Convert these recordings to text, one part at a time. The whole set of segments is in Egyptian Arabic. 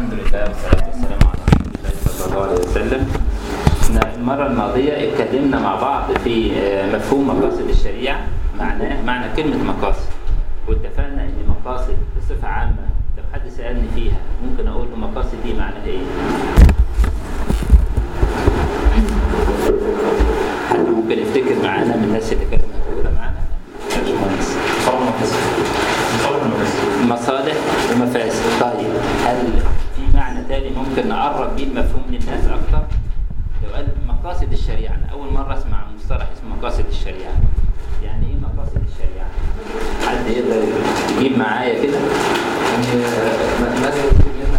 الحمد لله والصلاة والسلام على رسول الله صلى الله عليه وسلم. احنا المرة الماضية اتكلمنا مع بعض في آه، مفهوم مقاصد الشريعة معناه معنى كلمة مقاصد واتفقنا ان مقاصد بصفة عامة لو حد سألني فيها ممكن اقول له مقاصد دي معناها ايه؟ حد ممكن يفتكر معانا من الناس اللي كانت موجودة معانا؟ يا باشمهندس. مصالح ومفاسد طيب هل في معنى تاني ممكن نقرب بيه المفهوم للناس اكتر لو قال مقاصد الشريعه انا اول مره اسمع مصطلح اسمه مقاصد الشريعه يعني ايه مقاصد الشريعه حد يقدر يجيب معايا كده يعني ماذا يريد منها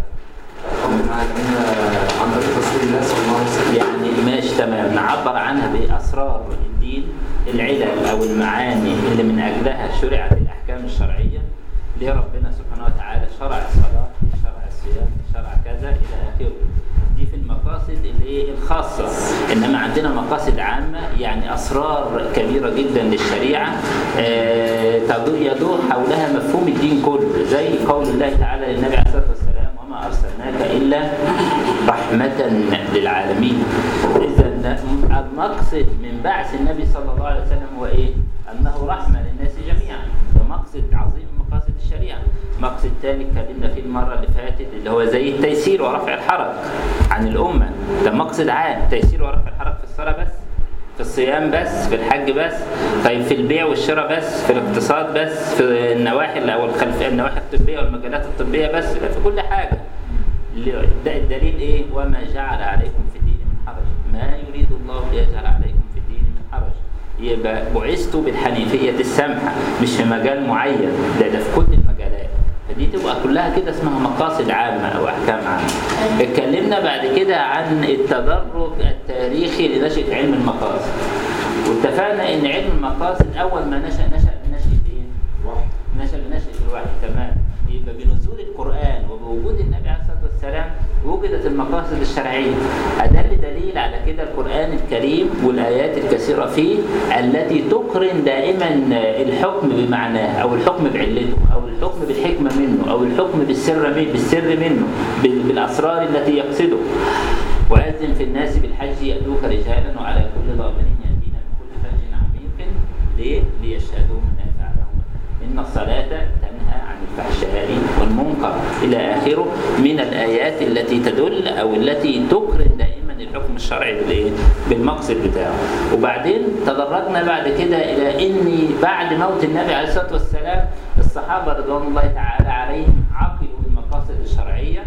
منها عن طريق رسول الله صلى الله عليه وسلم يعني ماشي تمام نعبر عنها باسرار الدين العلل او المعاني اللي من اجلها شرعت الاحكام الشرعيه ليه ربنا سبحانه وتعالى شرع الصلاه شرع الصيام شرع كذا الى اخره دي في المقاصد اللي هي الخاصه انما عندنا مقاصد عامه يعني اسرار كبيره جدا للشريعه آه، تدور- يدور حولها مفهوم الدين كله زي قول الله تعالى للنبي عليه الصلاه والسلام وما ارسلناك الا رحمه للعالمين اذا المقصد من بعث النبي صلى الله عليه وسلم هو ايه انه رحمه للناس جميعا ده مقصد عظيم من مقاصد الشريعه مقصد تاني اتكلمنا فيه المره اللي فاتت اللي هو زي التيسير ورفع الحرج عن الامه ده مقصد عام تيسير ورفع الحرج في الصلاه بس في الصيام بس في الحج بس طيب في البيع والشراء بس في الاقتصاد بس في النواحي او الخلف النواحي الطبيه والمجالات الطبيه بس لا في كل حاجه ده الدليل ايه وما جعل عليكم في الدين من حرج ما يريد الله ليجعل عليكم في الدين من حرج يبقى بعثت بالحنيفيه السمحه مش في مجال معين ده ده في كل المجالات فدي تبقى كلها كده اسمها مقاصد عامه او احكام عامه اتكلمنا بعد كده عن التدرج التاريخي لنشاه علم المقاصد واتفقنا ان علم المقاصد اول ما نشا نشا بنشاه ايه؟ نشا بنشأة الوحي تمام يبقى بنزول القرآن وبوجود النبي عليه الصلاة والسلام وجدت المقاصد الشرعية أدل دليل على كده القرآن الكريم والآيات الكثيرة فيه التي تقرن دائما الحكم بمعناه أو الحكم بعلته أو الحكم بالحكمة منه أو الحكم بالسر منه بالسر منه بال- بالأسرار التي يقصده وأذن في الناس بالحج يأتوك رجالا وعلى كل ضامن يأتين من كل فج عميق ليه؟ ليشهدوا منافع لهم إن الصلاة تنهى عن الفحشاء والمنكر إلى آخره من الآيات التي تدل أو التي تقرن دائما الحكم الشرعي بالإيه؟ بالمقصد بتاعه وبعدين تدرجنا بعد كده إلى إن بعد موت النبي عليه الصلاة والسلام الصحابة رضوان الله تعالى عليهم عقلوا المقاصد الشرعية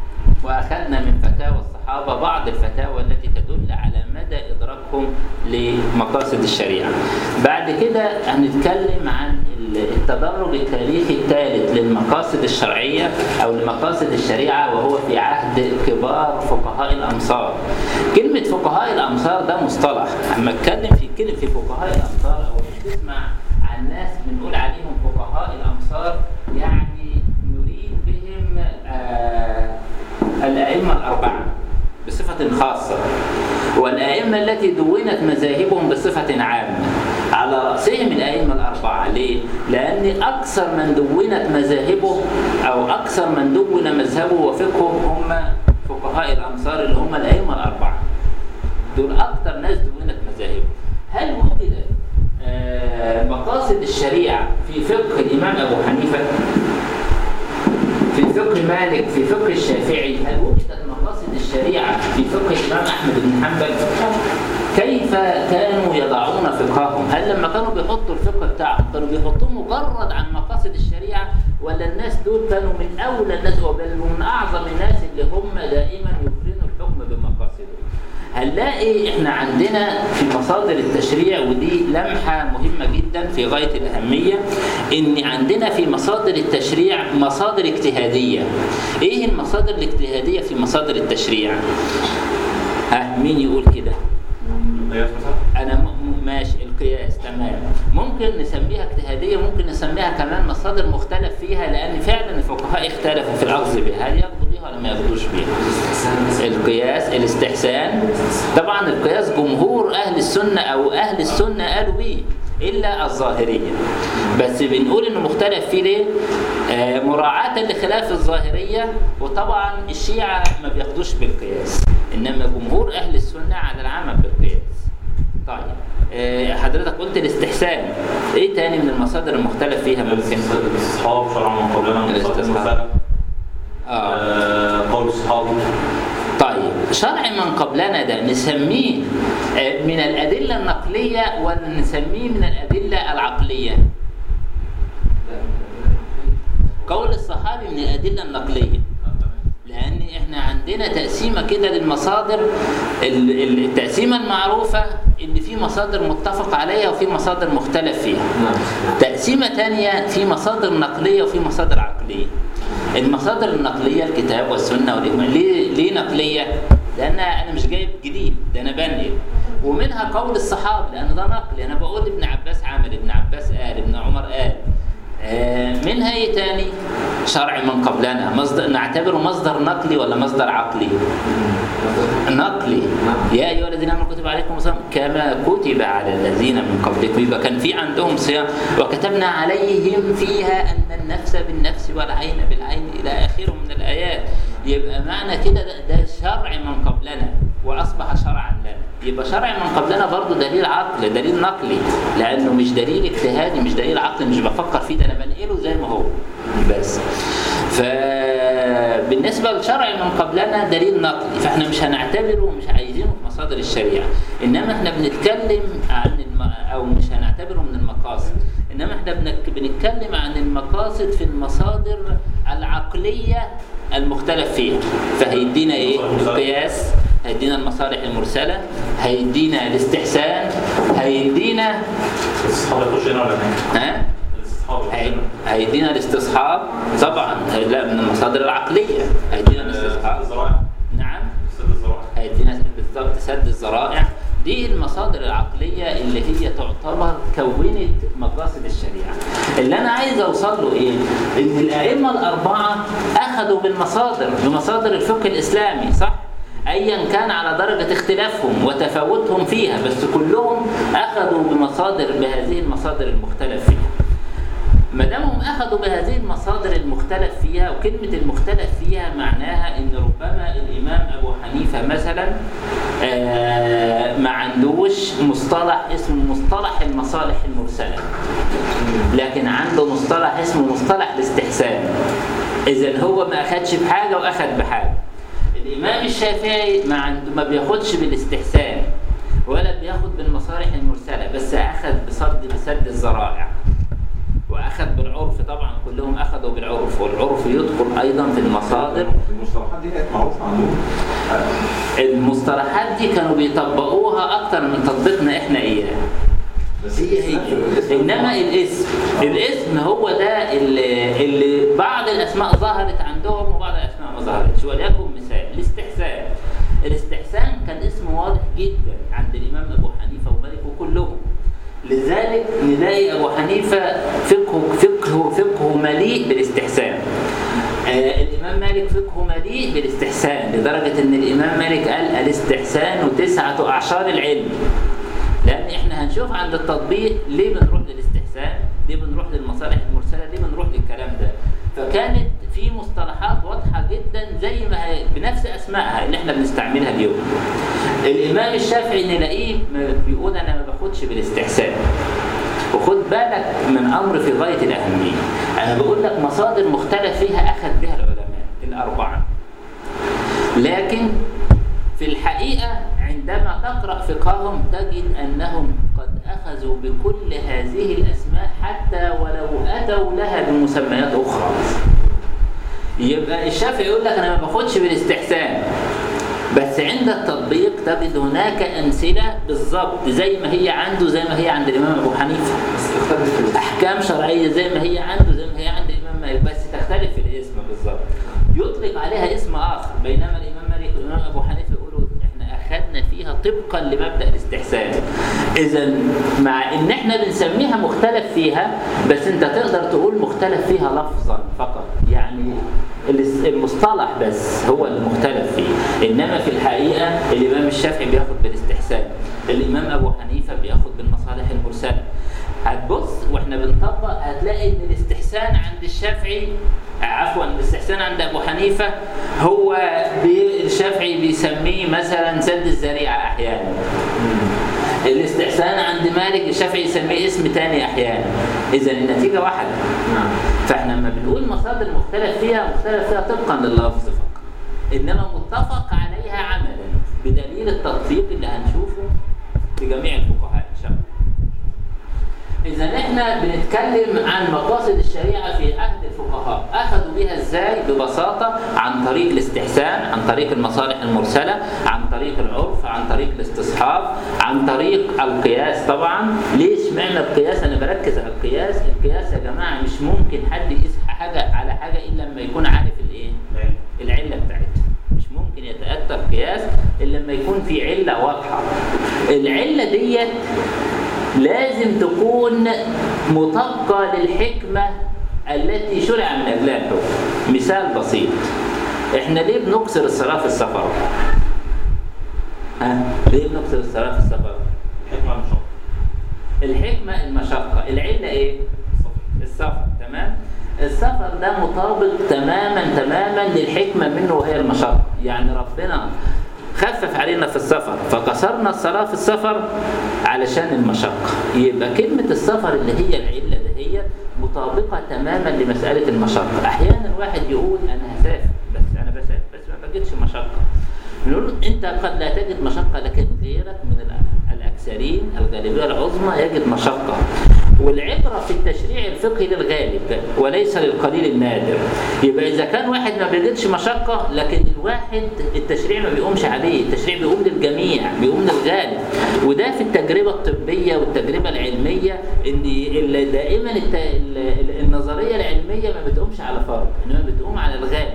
واخذنا من فتاوى الصحابه بعض الفتاوى التي تدل على مدى ادراكهم لمقاصد الشريعه. بعد كده هنتكلم عن التدرج التاريخي الثالث للمقاصد الشرعيه او لمقاصد الشريعه وهو في عهد كبار فقهاء الامصار. كلمه فقهاء الامصار ده مصطلح، اما اتكلم في كلمه في فقهاء الامصار او تسمع عن ناس بنقول عليهم فقهاء الامصار يعني نريد بهم آه الأئمة الأربعة بصفة خاصة والأئمة التي دونت مذاهبهم بصفة عامة على رأسهم الأئمة الأربعة ليه؟ لأن أكثر من دونت مذاهبه أو أكثر من دون مذهبه وفقهه هم فقهاء الأمصار اللي هم الأئمة الأربعة دول أكثر ناس دونت مذاهبه هل وجدت آه، مقاصد الشريعة في فقه الإمام أبو حنيفة؟ في فقه مالك في فقه الشافعي هل وجدت مقاصد الشريعة في فقه الإمام أحمد بن حنبل كيف كانوا يضعون فقههم هل لما كانوا بيحطوا الفقه بتاعهم كانوا بيحطوه مجرد عن مقاصد الشريعة ولا الناس دول كانوا من أولى الناس بل من أعظم الناس اللي هم دائما يقرنوا الحكم بمقاصده هنلاقي احنا عندنا في مصادر التشريع ودي لمحة مهمة جدا في غاية الأهمية إن عندنا في مصادر التشريع مصادر اجتهادية إيه المصادر الاجتهادية في مصادر التشريع؟ ها مين يقول كده؟ قياس مثلا أنا م- م- ماشي القياس تمام ممكن نسميها اجتهادية ممكن نسميها كمان مصادر مختلف فيها لأن فعلا الفقهاء اختلفوا في الأخذ بها هل ياخدوا بيها ولا ما ياخدوش بيها؟ القياس الاستحسان طبعا القياس جمهور اهل السنه او اهل السنه قالوا بيه الا الظاهريه بس بنقول انه مختلف فيه ليه آه مراعاه لخلاف الظاهريه وطبعا الشيعه ما بياخدوش بالقياس انما جمهور اهل السنه على العمل بالقياس طيب آه حضرتك قلت الاستحسان ايه تاني من المصادر المختلف فيها ممكن الاستصحاب شرعا من قبلنا من صلاه الاستصحاب. المرسله اه آه، قول الصحابه طيب شرع من قبلنا ده نسميه آه، من الأدلة النقلية ولا نسميه من الأدلة العقلية؟ قول الصحابي من الأدلة النقلية لأن إحنا عندنا تقسيمة كده للمصادر ال- ال- التقسيمة المعروفة إن في مصادر متفق عليها وفي مصادر مختلف فيها نعم تقسيمة تانية في مصادر نقلية وفي مصادر عقلية المصادر النقلية الكتاب والسنة والإجماع ليه, ليه نقلية؟ لأن أنا مش جايب جديد ده أنا بنقل ومنها قول الصحابة لأن ده نقل أنا بقول ابن عباس عمل ابن عباس قال ابن عمر قال آه، منها ايه تاني؟ شرع من قبلنا مصدر نعتبره مصدر نقلي ولا مصدر عقلي؟ نقلي يا ايها الذين امنوا كتب عليكم الصيام كما كتب على الذين من قبلكم يبقى كان في عندهم صيام وكتبنا عليهم فيها ان النفس بالنفس والعين بالعين الى اخره من الايات يبقى معنى كده ده, ده شرع من قبلنا واصبح شرعا لنا يبقى شرع من قبلنا برضه دليل عقل دليل نقلي لانه مش دليل اجتهادي مش دليل عقلي مش بفكر فيه ده انا بنقله زي ما هو بس فبالنسبة للشرع من قبلنا دليل نقلي فاحنا مش هنعتبره ومش عايزينه في مصادر الشريعة انما احنا بنتكلم عن الم... او مش هنعتبره من المقاصد انما احنا بنك... بنتكلم عن المقاصد في المصادر العقلية المختلف فيها فهيدينا ايه القياس هيدينا المصالح المرسلة هيدينا الاستحسان هيدينا الاستصحاب يخش هنا ولا هنا؟ ها الاستصحاب يخش هي- هنا. هيدينا الاستصحاب طبعا لا من المصادر العقلية هيدينا آه، الاستصحاب الزراعه نعم سد الزراعه هيدينا بالضبط سد الذرائع دي المصادر العقلية اللي هي تعتبر كونت مقاصد الشريعة اللي أنا عايز أوصل له إيه؟ إن الأئمة الأربعة أخذوا بالمصادر بمصادر الفقه الإسلامي صح؟ أيا كان على درجة اختلافهم وتفاوتهم فيها بس كلهم أخذوا بمصادر بهذه المصادر المختلف فيها ما دامهم اخذوا بهذه المصادر المختلف فيها وكلمه المختلف فيها معناها ان ربما الامام ابو حنيفه مثلا آه، ما عندوش مصطلح اسمه مصطلح المصالح المرسله لكن عنده مصطلح اسمه مصطلح الاستحسان اذا هو ما اخدش بحاجه واخد بحاجه الامام الشافعي ما عنده ما بياخدش بالاستحسان ولا بياخد بالمصالح المرسله بس اخذ بصد بسد الذرائع واخذ بالعرف طبعا كلهم اخذوا بالعرف والعرف يدخل ايضا في المصادر المصطلحات دي كانت معروفه عندهم المصطلحات دي كانوا بيطبقوها اكتر من تطبيقنا احنا اياها بس هي هي انما الاسم الاسم هو ده اللي, اللي بعض الاسماء ظهرت عندهم وبعض الاسماء ما ظهرتش وليكن مثال الاستحسان الاستحسان كان اسم واضح جدا عند الامام ابو حنيفه ومالك وكلهم لذلك نلاقي ابو حنيفه فقهه فقهه فقهه مليء بالاستحسان آه الامام مالك فقهه مليء بالاستحسان لدرجه ان الامام مالك قال الاستحسان تسعه اعشار العلم لان احنا هنشوف عند التطبيق ليه بنروح للاستحسان ليه بنروح للمصالح المرسله ليه بنروح للكلام ده فكانت في مصطلحات واضحه جدا زي ما هي بنفس اسمائها اللي احنا بنستعملها اليوم الامام الشافعي نلاقيه م- بيقول انا ما باخدش بالاستحسان وخد بالك من امر في غايه الاهميه انا بقول لك مصادر مختلف فيها اخذ بها العلماء الاربعه لكن في الحقيقة عندما تقرأ فقههم تجد أنهم قد أخذوا بكل هذه الأسماء حتى ولو أتوا لها بمسميات أخرى يبقى الشافعي يقول لك أنا ما باخدش بالاستحسان بس عند التطبيق تجد هناك أمثلة بالظبط زي ما هي عنده زي ما هي عند الإمام أبو حنيفة بس تختلف في الاسم. احكام شرعيه زي ما هي عنده زي ما هي عند الامام مالك بس تختلف في الاسم بالظبط يطلق عليها اسم اخر بينما الامام مالك والامام ابو حنيفه يقولوا احنا اخذنا فيها طبقا لمبدا الاستحسان اذا مع ان احنا بنسميها مختلف فيها بس انت تقدر تقول مختلف فيها لفظا فقط يعني الاس- المصطلح بس هو المختلف فيه انما في الحقيقه الامام الشافعي بياخد بالاستحسان الامام ابو حنيفه بياخد بالمصالح المرسله هتبص واحنا بنطبق هتلاقي ان الاستحسان عند الشافعي عفوا الاستحسان عند ابو حنيفه هو بي الشافعي بيسميه مثلا سد الذريعه احيانا الاستحسان عند مالك الشافعي يسميه اسم تاني احيانا اذا النتيجه واحده نعم فاحنا لما بنقول مصادر مختلف فيها مختلف فيها طبقا لللفظ فقط انما متفق عليها عملا بدليل التطبيق اللي هنشوفه لجميع الفقهاء ان شاء الله اذا احنا بنتكلم عن مقاصد الشريعه في عهد الفقهاء اخذوا بها ازاي ببساطه عن طريق الاستحسان عن طريق المصالح المرسله عن طريق العرف عن طريق الاستصحاب عن طريق القياس طبعا ليش معنى القياس انا بركز على القياس القياس يا جماعه مش ممكن حد يقيس حاجه على حاجه الا لما يكون عارف الايه العله بتاعتها مش ممكن يتاتى القياس الا لما يكون في عله واضحه العله ديت لازم تكون مطابقه للحكمه التي شرع من اجلها الحكم مثال بسيط احنا ليه بنكسر الصلاه في السفر ها ليه بنكسر الصلاه في السفر حكمة المشقة الحكمه المشقه العله ايه السفر تمام السفر ده مطابق تماما تماما للحكمه منه وهي المشقه يعني ربنا خفف علينا في السفر فكسرنا الصلاه في السفر علشان المشقه يبقى كلمه السفر اللي هي العله دهيت مطابقه تماما لمساله المشقه احيانا واحد يقول انا هسافر بس انا بسافر بس ما بجدش مشقه نقول انت قد لا تجد مشقه لكن غيرك من الأ- الاكثرين الغالبيه العظمى يجد مشقه والعبره في التشريع الفقهي للغالب وليس للقليل النادر يبقى اذا كان واحد ما بيجدش مشقه لكن الواحد التشريع ما بيقومش عليه التشريع بيقوم للجميع بيقوم للغالب وده في التجربه الطبيه والتجربه العلميه ان ال- دائما الت- ال- ال- النظريه العلميه ما بتقومش على فرد انما بتقوم على الغالب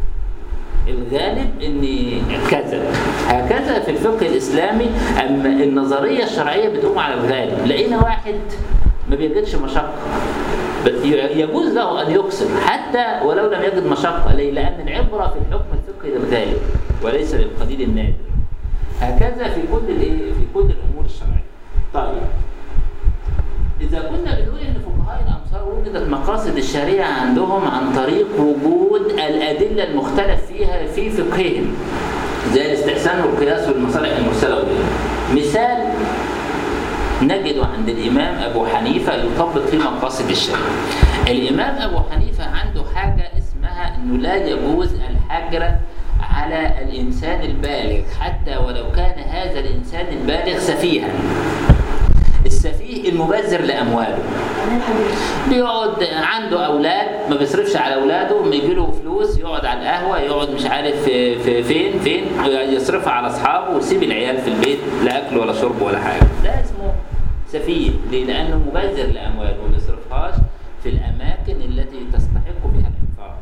الغالب ان كذا هكذا في الفقه الاسلامي اما النظريه الشرعيه بتقوم على الغالب لقينا واحد ما بيجدش مشقه ب- ي- يجوز له ان يقصر حتى ولو لم يجد مشقه ليه؟ لان العبره في الحكم الفقهي للغالب وليس للقليل النادر هكذا في كل الايه في كل الامور الشرعيه طيب إذا كنا بنقول إن فقهاء الأمصار وجدت مقاصد الشريعة عندهم عن طريق وجود الأدلة المختلف فيها في فقههم زي الاستحسان والقياس والمصالح المرسلة وغيرها. مثال نجد عند الإمام أبو حنيفة يطبق فيه مقاصد الشريعة. الإمام أبو حنيفة عنده حاجة اسمها إنه لا يجوز الحجر على الإنسان البالغ حتى ولو كان هذا الإنسان البالغ سفيها. السفيه المبذر لامواله بيقعد عنده اولاد ما بيصرفش على اولاده لما يجي له فلوس يقعد على القهوه يقعد مش عارف في في فين فين يصرفها على اصحابه ويسيب العيال في البيت لا اكل ولا شرب ولا حاجه ده اسمه سفيه ليه؟ لانه مبذر لامواله ما بيصرفهاش في الاماكن التي تستحق فيها الانفاق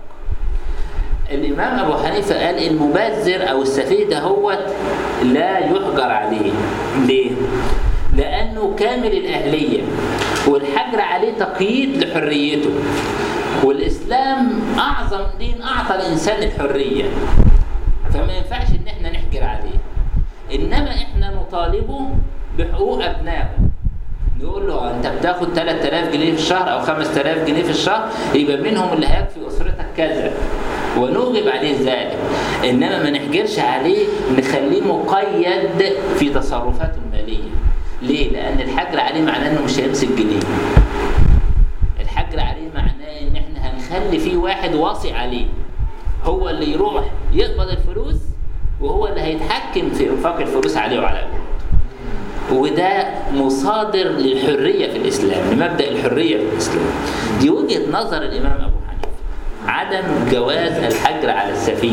الامام ابو حنيفه قال المبذر او السفيه ده هو لا يحجر عليه ليه لانه كامل الاهليه والحجر عليه تقييد لحريته والاسلام اعظم دين اعطى الانسان الحريه فما ينفعش ان احنا نحجر عليه انما احنا نطالبه بحقوق ابنائه نقول له انت بتاخد 3000 جنيه في الشهر او 5000 جنيه في الشهر يبقى منهم اللي هيكفي اسرتك كذا ونوجب عليه ذلك انما ما نحجرش عليه نخليه مقيد في تصرفاته الماليه ليه؟ لان الحجر عليه معناه انه مش هيمسك جنيه الحجر عليه معناه ان احنا هنخلي فيه واحد واصي عليه هو اللي يروح يقبض الفلوس وهو اللي هيتحكم في انفاق الفلوس عليه وعلى اولاده وده مصادر للحريه في الاسلام لمبدا الحريه في الاسلام دي وجهه نظر الامام ابو حنيفه عدم جواز الحجر على السفيه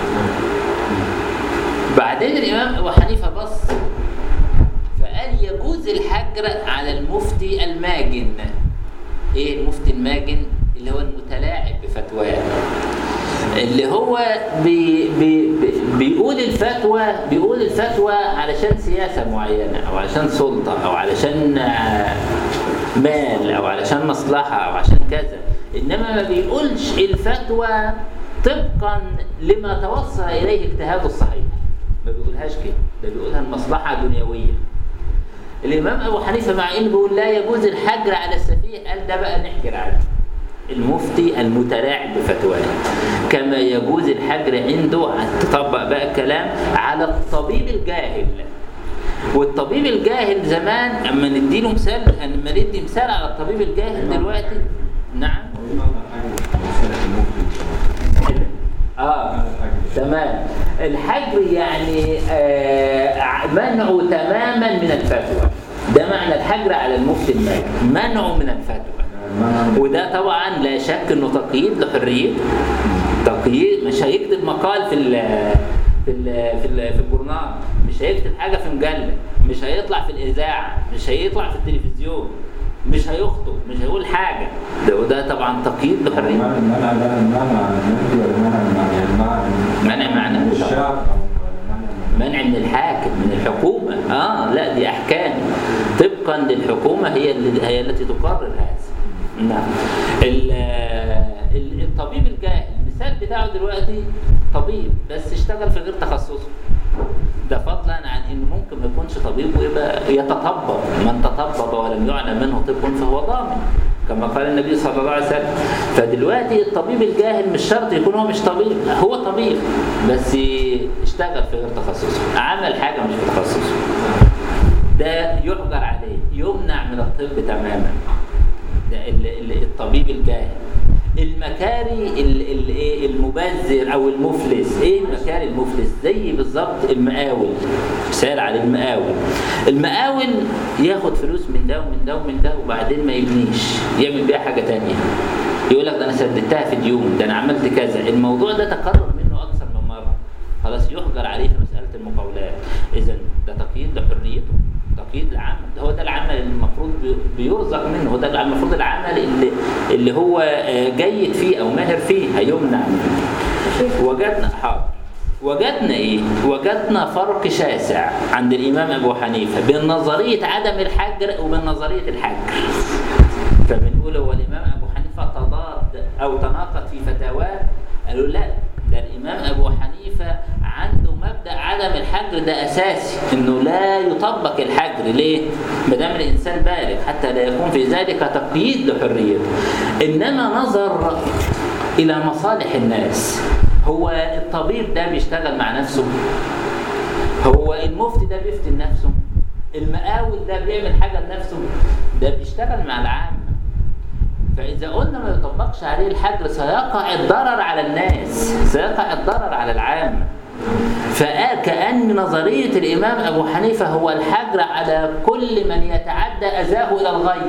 بعدين الامام ابو حنيفه بص فقال يجوز الحجر على المفتي الماجن ايه المفتي الماجن اللي هو المتلاعب بفتواه اللي هو بي بي بي بيقول الفتوى بيقول الفتوى علشان سياسه معينه او علشان سلطه او علشان آه، مال او علشان مصلحه او عشان كذا انما ما بيقولش الفتوى طبقا لما توصل اليه اجتهاده الصحيح ما بيقولهاش كده ده بيقولها المصلحه دنيويه الامام ابو حنيفه مع انه بيقول لا يجوز الحجر على السفيه قال ده بقى نحجر عليه المفتي المتلاعب بفتواه كما يجوز الحجر عنده تطبق بقى الكلام على الطبيب الجاهل والطبيب الجاهل زمان اما نديله مثال اما ندي مثال على الطبيب الجاهل دلوقتي نعم اه تمام الحجر يعني آه منعه تماما من الفتوى ده معنى الحجر على المفتي المالي منعه من الفتوى وده طبعا لا شك انه تقييد لحريته تقييد مش هيكتب مقال في ال في ال في ال في الجورنال مش هيكتب حاجه في مجله مش هيطلع في الاذاعه مش هيطلع في التلفزيون مش هيخطب مش هيقول حاجه ده وده طبعا تقييد لحريته منع ده منع المفتي ولا منع يعني منع معنى الشعب منع من الحاكم من الحكومه اه لا دي احكام طبقا للحكومه هي اللي هي التي تقرر هذا نعم ال- ال- الطبيب الجاهل المثال بتاعه دلوقتي طبيب بس اشتغل في غير تخصصه ده فضلا عن انه ممكن ما يكونش طبيب ويبقى يتطبب من تطبب ولم يعلم منه طب فهو ضامن كما قال النبي صلى الله عليه وسلم فدلوقتي الطبيب الجاهل مش شرط يكون هو مش طبيب هو طبيب بس اشتغل في غير تخصصه عمل حاجه مش في تخصصه ده يحجر عليه يمنع من الطب تماما ده ال- ال- الطبيب الجاهل المكاري ال- ال- إيه المبذر او المفلس ايه المكاري المفلس زي بالظبط المقاول مثال على المقاول المقاول ياخد فلوس من ده ومن ده ومن ده وبعدين ما يبنيش يعمل بيها حاجه تانية يقول لك ده انا سددتها في ديون ده انا عملت كذا الموضوع ده تكرر منه اكثر من مره خلاص يحجر عليه في مساله المقاولات اذا ده تقييد لحريته تقييد العمل ده هو ده العمل اللي المفروض بي- بيرزق منه هو ده المفروض العمل اللي اللي هو آه، جيد فيه او ماهر فيه هيمنع منه وجدنا حاضر وجدنا ايه وجدنا فرق شاسع عند الامام ابو حنيفه بين نظريه عدم الحجر وبين نظريه الحجر فبنقول هو الامام ابو حنيفه تضاد او تناقض في فتاواه قالوا لا ده الامام ابو حنيفه عنده مبدا عدم الحجر ده اساسي انه لا يطبق الحجر ليه؟ ما دام الانسان بالغ حتى لا يكون في ذلك تقييد لحريته انما نظر الى مصالح الناس هو الطبيب ده بيشتغل مع نفسه هو المفتي ده بيفتي لنفسه المقاول ده بيعمل حاجه لنفسه ده بيشتغل مع العامه فإذا قلنا ما يطبقش عليه الحجر سيقع الضرر على الناس سيقع الضرر على العامة فكأن نظرية الإمام أبو حنيفة هو الحجر على كل من يتعدى أذاه إلى الغير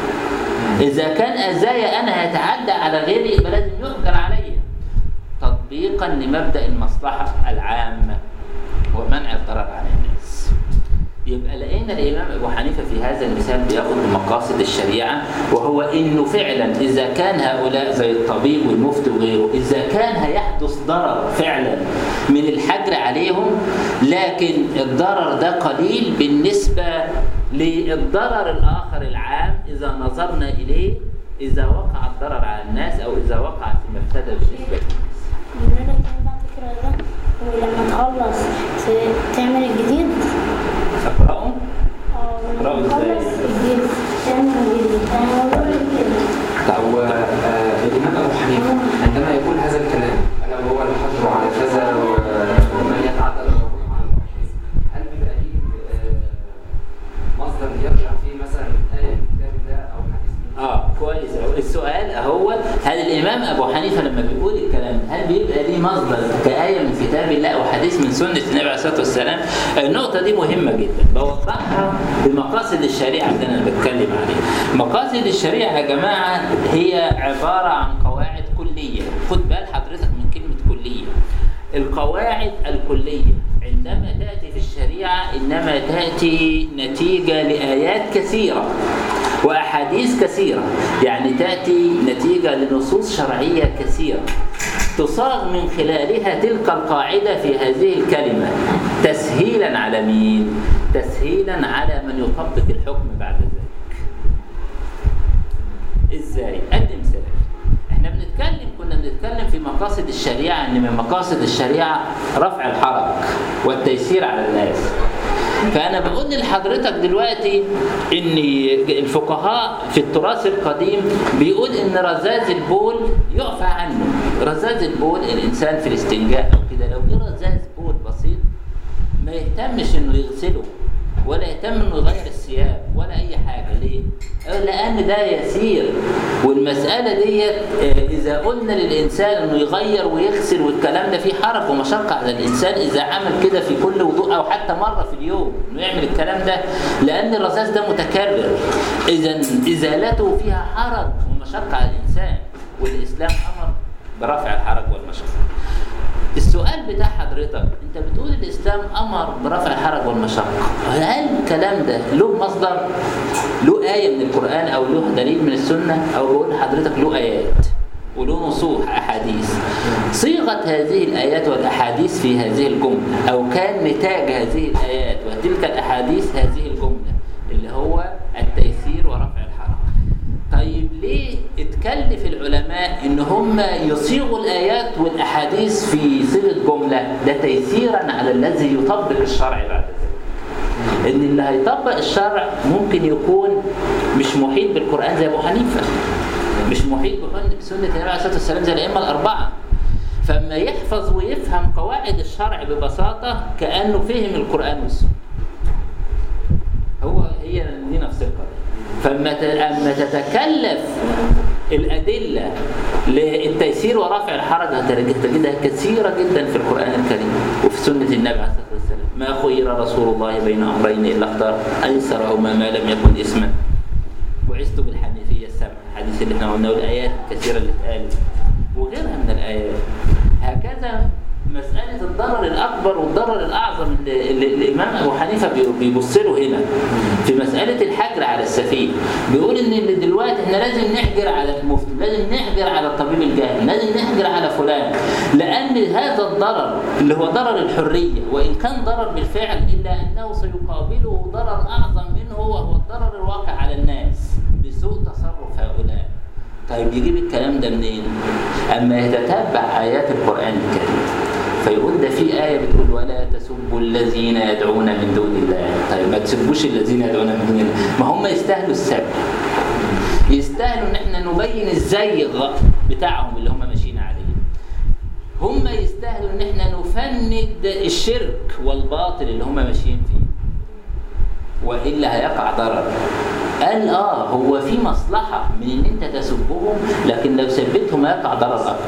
إذا كان أذايا أنا يتعدى على غيري يبقى لازم يحجر علي تطبيقا لمبدأ المصلحة العامة ومنع الضرر عن الناس يبقى لقينا الامام ابو حنيفه في هذا المثال بياخد بمقاصد الشريعه وهو انه فعلا اذا كان هؤلاء زي الطبيب والمفتي وغيره اذا كان هيحدث ضرر فعلا من الحجر عليهم لكن الضرر ده قليل بالنسبه للضرر الاخر العام اذا نظرنا اليه اذا وقع الضرر على الناس او اذا وقعت المفسده بالنسبه للناس من هنا كان بعد فكرة ده ولما تخلص ت- تعمل الجديد اقرأوا اه برافو ولما إزاي؟ تخلص الجديد تعمل الجديد انا بقول كده هو آه، الإمام أبو حنيفة عندما يقول هذا الكلام ألا وهو الحجر على كذا و- ومن يتعدى الحكم على الوحيد هل بيبقى ليه آه، مصدر يرجع فيه مثلا آية من كتاب الله أو حديث من اه كويس أوي. السؤال هو هل الامام ابو حنيفه لما بيقول الكلام ده، هل بيبقى ليه مصدر كآية من كتاب الله او حديث من سنه النبي عليه الصلاه والسلام؟ النقطه دي مهمه جدا بوضحها بمقاصد الشريعه اللي انا بتكلم عليها. مقاصد الشريعه يا جماعه هي عباره عن قواعد كليه، خد بال حضرتك من كلمه كليه. القواعد الكليه عندما تاتي في الشريعه انما تاتي نتيجه لايات كثيره واحاديث كثيره يعني تاتي نتيجه لنصوص شرعيه كثيره تصاغ من خلالها تلك القاعده في هذه الكلمه تسهيلا على مين تسهيلا على من يطبق الحكم بعد ذلك ازاي ادي مثال احنا بنتكلم كنا بنتكلم في مقاصد الشريعه ان من مقاصد الشريعه رفع الحرج والتيسير على الناس فانا بقول لحضرتك دلوقتي ان الفقهاء في التراث القديم بيقول ان رذاذ البول يعفى عنه رذاذ البول الانسان في الاستنجاء او كده لو جه رذاذ بول بسيط ما يهتمش انه يغسله ولا يهتم انه يغير الثياب ولا اي حاجه ليه؟ لان ده يسير والمساله ديت آه، اذا قلنا للانسان انه يغير ويغسل والكلام ده فيه حرج ومشقه على الانسان اذا عمل كده في كل وضوء او حتى مره في اليوم انه يعمل الكلام ده لان الرذاذ ده متكرر اذا ازالته فيها حرج ومشقه على الانسان والاسلام امر برفع الحرج والمشقه السؤال بتاع حضرتك انت بتقول الاسلام امر برفع الحرج والمشقه هل الكلام ده له مصدر له ايه من القران او له دليل من السنه او بقول لحضرتك له ايات وله نصوص احاديث صيغه هذه الايات والاحاديث في هذه الجمله او كان نتاج هذه الايات وتلك الاحاديث هذه الجمله اللي هو التيسير ورفع الحرج طيب ليه اتكلف العلماء ان هم يصيغوا الايات والاحاديث في صيغه جمله ده تيسيرا على الذي يطبق الشرع بعد ذلك ان اللي هيطبق الشرع ممكن يكون مش محيط بالقران زي ابو حنيفه مش محيط بفن- بسنه النبي عليه الصلاه والسلام زي الائمه الاربعه فما يحفظ ويفهم قواعد الشرع ببساطه كانه فهم القران والسنه هو هي دي نفس القضيه فاما ت- اما تتكلف الادله للتيسير ورفع الحرج هتجد- تجدها كثيره جدا في القران الكريم وفي سنه النبي عليه الصلاه والسلام ما خير رسول الله بين امرين الا اختار ايسرهما ما لم يكن اسما بعثت بالحنيفيه السمع الحديث اللي احنا قلناه والايات الكثيره اللي اتقالت وغيرها من الايات هكذا مسألة الضرر الأكبر والضرر الأعظم اللي اللي الإمام أبو حنيفة بي- بيبص له هنا في مسألة الحجر على السفيه بيقول إن اللي دلوقتي إحنا لازم نحجر على المفتي لازم نحجر على الطبيب الجاهل لازم نحجر على فلان لأن هذا الضرر اللي هو ضرر الحرية وإن كان ضرر بالفعل إلا أنه سيقابله ضرر أعظم منه وهو الضرر الواقع على الناس بسوء تصرف هؤلاء طيب يجيب الكلام ده منين؟ أما يتتبع آيات القرآن الكريم فيقول ده في آية بتقول ولا تسبوا الذين يدعون من دون الله طيب ما تسبوش الذين يدعون من دون الله ما هم يستاهلوا السب يستاهلوا ان احنا نبين الزيغ بتاعهم اللي هم ماشيين عليه هم يستاهلوا ان احنا نفند الشرك والباطل اللي هم ماشيين فيه والا هيقع ضرر قال اه هو في مصلحه من ان انت تسبهم لكن لو سبتهم هيقع ضرر اكبر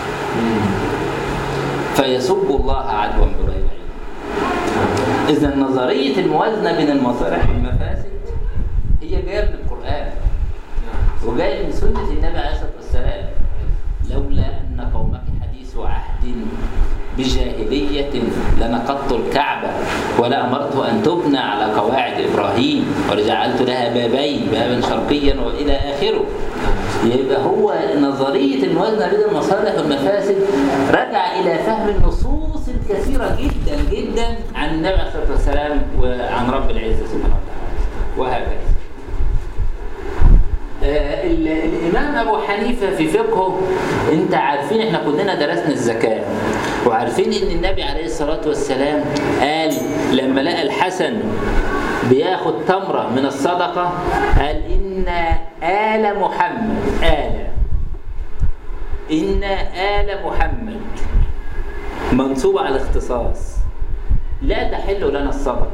فيسب الله عدوا بغير علم اذا نظريه الموازنه بين المصالح والمفاسد هي جايه من القران وجايه من سنه النبي عليه الصلاه والسلام لولا ان قومك حديث عهد بجاهلية لنقضت الكعبة ولأمرت أن تبنى على قواعد إبراهيم ولجعلت لها بابين بابا شرقيا وإلى آخره يبقى هو نظرية الموازنة بين المصالح والمفاسد رجع إلى فهم النصوص الكثيرة جدا جدا عن النبي عليه الصلاة والسلام وعن رب العزة سبحانه وتعالى وهكذا آه، ال- الامام ابو حنيفه في فقهه انت عارفين احنا كلنا درسنا الزكاه وعارفين ان النبي عليه الصلاه والسلام قال لما لقى الحسن بياخد تمره من الصدقه قال ان ال محمد ال ان ال محمد منصوبه على الاختصاص لا تحل لنا الصدقه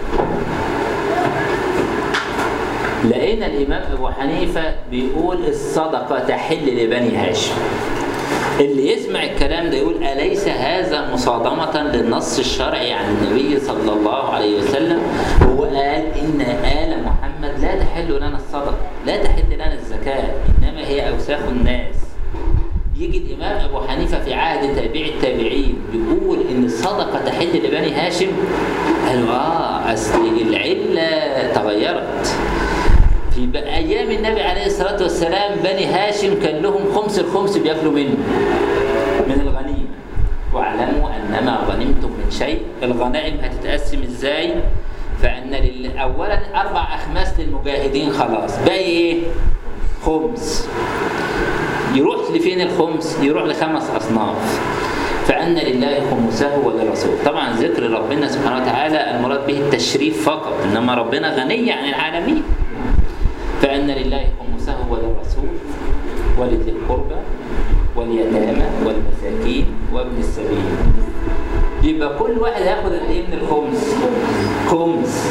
لقينا الإمام أبو حنيفة بيقول الصدقة تحل لبني هاشم اللي يسمع الكلام ده يقول أليس هذا مصادمة للنص الشرعي عن النبي صلى الله عليه وسلم هو قال إن آل محمد لا تحل لنا الصدقة لا تحل لنا الزكاة إنما هي أوساخ الناس يجي الإمام أبو حنيفة في عهد تابع التابعين يقول إن الصدقة تحل لبني هاشم قالوا آه أصل العلة تغيرت في ب- ايام النبي عليه الصلاه والسلام بني هاشم كان لهم خمس الخمس بياكلوا منه من الغنيمه واعلموا انما غنمتم من شيء الغنائم هتتقسم ازاي فان لل... اولا اربع اخماس للمجاهدين خلاص باقي ايه خمس يروح لفين الخمس يروح لخمس اصناف فأن لله خمسه وللرسول طبعا ذكر ربنا سبحانه وتعالى المراد به التشريف فقط إنما ربنا غني عن العالمين فأن لله خمسه وللرسول ولذي القربى واليتامى والمساكين وابن السبيل يبقى كل واحد هياخد قد ايه من الخمس؟ خمس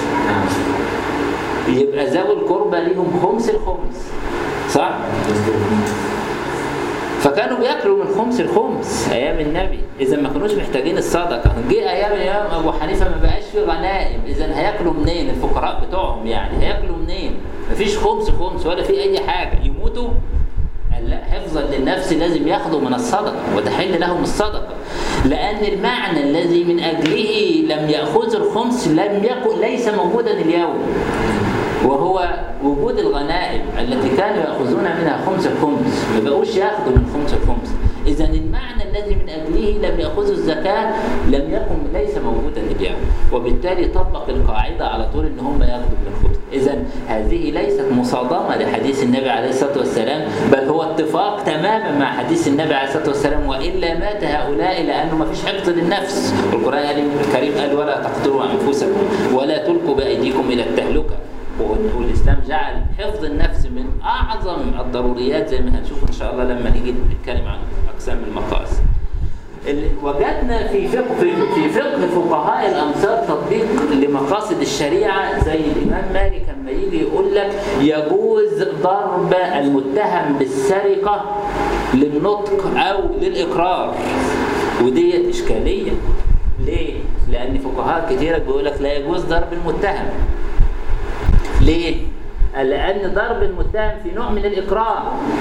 يبقى ذوي القربى ليهم خمس الخمس صح؟ فكانوا بياكلوا من خمس الخمس ايام النبي اذا ما كانوش محتاجين الصدقه جه ايام ايام ابو حنيفه ما بقاش في غنائم اذا هياكلوا منين الفقراء بتوعهم يعني هياكلوا منين مفيش خمس خمس ولا في اي حاجه يموتوا قال لا حفظا للنفس لازم ياخذوا من الصدقه وتحل لهم الصدقه لان المعنى الذي من اجله لم ياخذوا الخمس لم يكن ليس موجودا اليوم وهو وجود الغنائم التي كانوا ياخذون منها خمس الخمس ما بقوش ياخذوا من خمس الخمس اذا المعنى الذي من اجله لم ياخذوا الزكاه لم يكن ليس موجودا اليوم وبالتالي طبق القاعده على طول ان هم ياخذوا من الخمس اذا هذه ليست مصادمه لحديث النبي عليه الصلاه والسلام بل هو اتفاق تماما مع حديث النبي عليه الصلاه والسلام والا مات هؤلاء لانه ما فيش حفظ للنفس القران الكريم قال ولا تقتلوا انفسكم ولا تلقوا بايديكم الى التهلكه والاسلام جعل حفظ النفس من اعظم الضروريات زي ما هنشوف ان شاء الله لما نيجي نتكلم عن اقسام المقاصد. ال- وجدنا في فقه في في فقه فقهاء الامصار تطبيق لمقاصد الشريعه زي الامام مالك لما يجي يقول لك يجوز ضرب المتهم بالسرقه للنطق او للاقرار وديت اشكاليه ليه؟ لان فقهاء كتيره بيقول لك لا يجوز ضرب المتهم ليه؟ لأن ضرب المتهم في نوع من الإكراه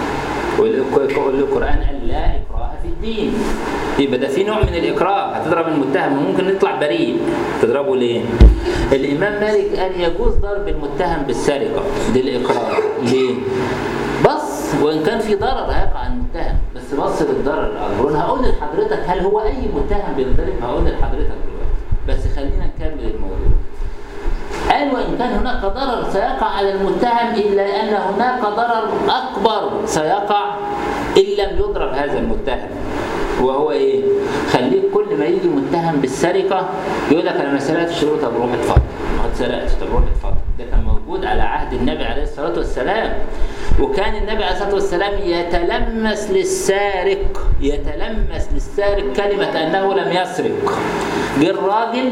والقرآن قال لا إكراه في الدين يبقى ده في نوع من الإكراه هتضرب المتهم ممكن يطلع بريء تضربه ليه؟ الإمام مالك قال يجوز ضرب المتهم بالسرقة للإكراه ليه؟ بص وإن كان في ضرر هيقع على المتهم بس بص للضرر الأكبر وأنا هقول لحضرتك هل هو أي متهم بينضرب هقول لحضرتك دلوقتي بس خلينا نكمل الموضوع قال وإن كان هناك ضرر سيقع على المتهم إلا أن هناك ضرر أكبر سيقع إن لم يضرب هذا المتهم وهو إيه؟ خليك كل ما يجي متهم بالسرقة يقول لك أنا ما سرقتش يقول طب روح اتفضل ما سرقتش طب روح اتفضل ده كان موجود على عهد النبي عليه الصلاة والسلام وكان النبي عليه الصلاة والسلام يتلمس للسارق يتلمس للسارق كلمة أنه لم يسرق جه الراجل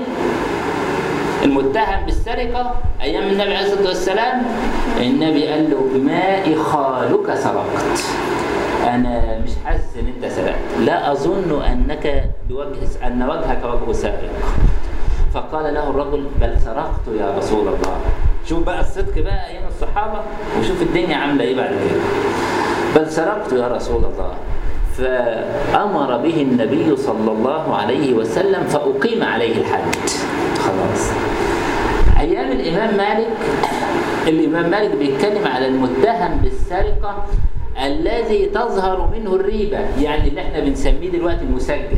المتهم بالسرقة أيام النبي عليه الصلاة والسلام النبي قال له بماء خالك سرقت أنا مش حاسس إن أنت سرقت لا أظن أنك بوجه أن وجهك وجه سارق فقال له الرجل بل سرقت يا رسول الله شوف بقى الصدق بقى أيام الصحابة وشوف الدنيا عاملة إيه بعد كده بل سرقت يا رسول الله فأمر به النبي صلى الله عليه وسلم فأقيم عليه الحد خلاص أيام الإمام مالك الإمام مالك بيتكلم على المتهم بالسرقة الذي تظهر منه الريبة يعني اللي احنا بنسميه دلوقتي المسجل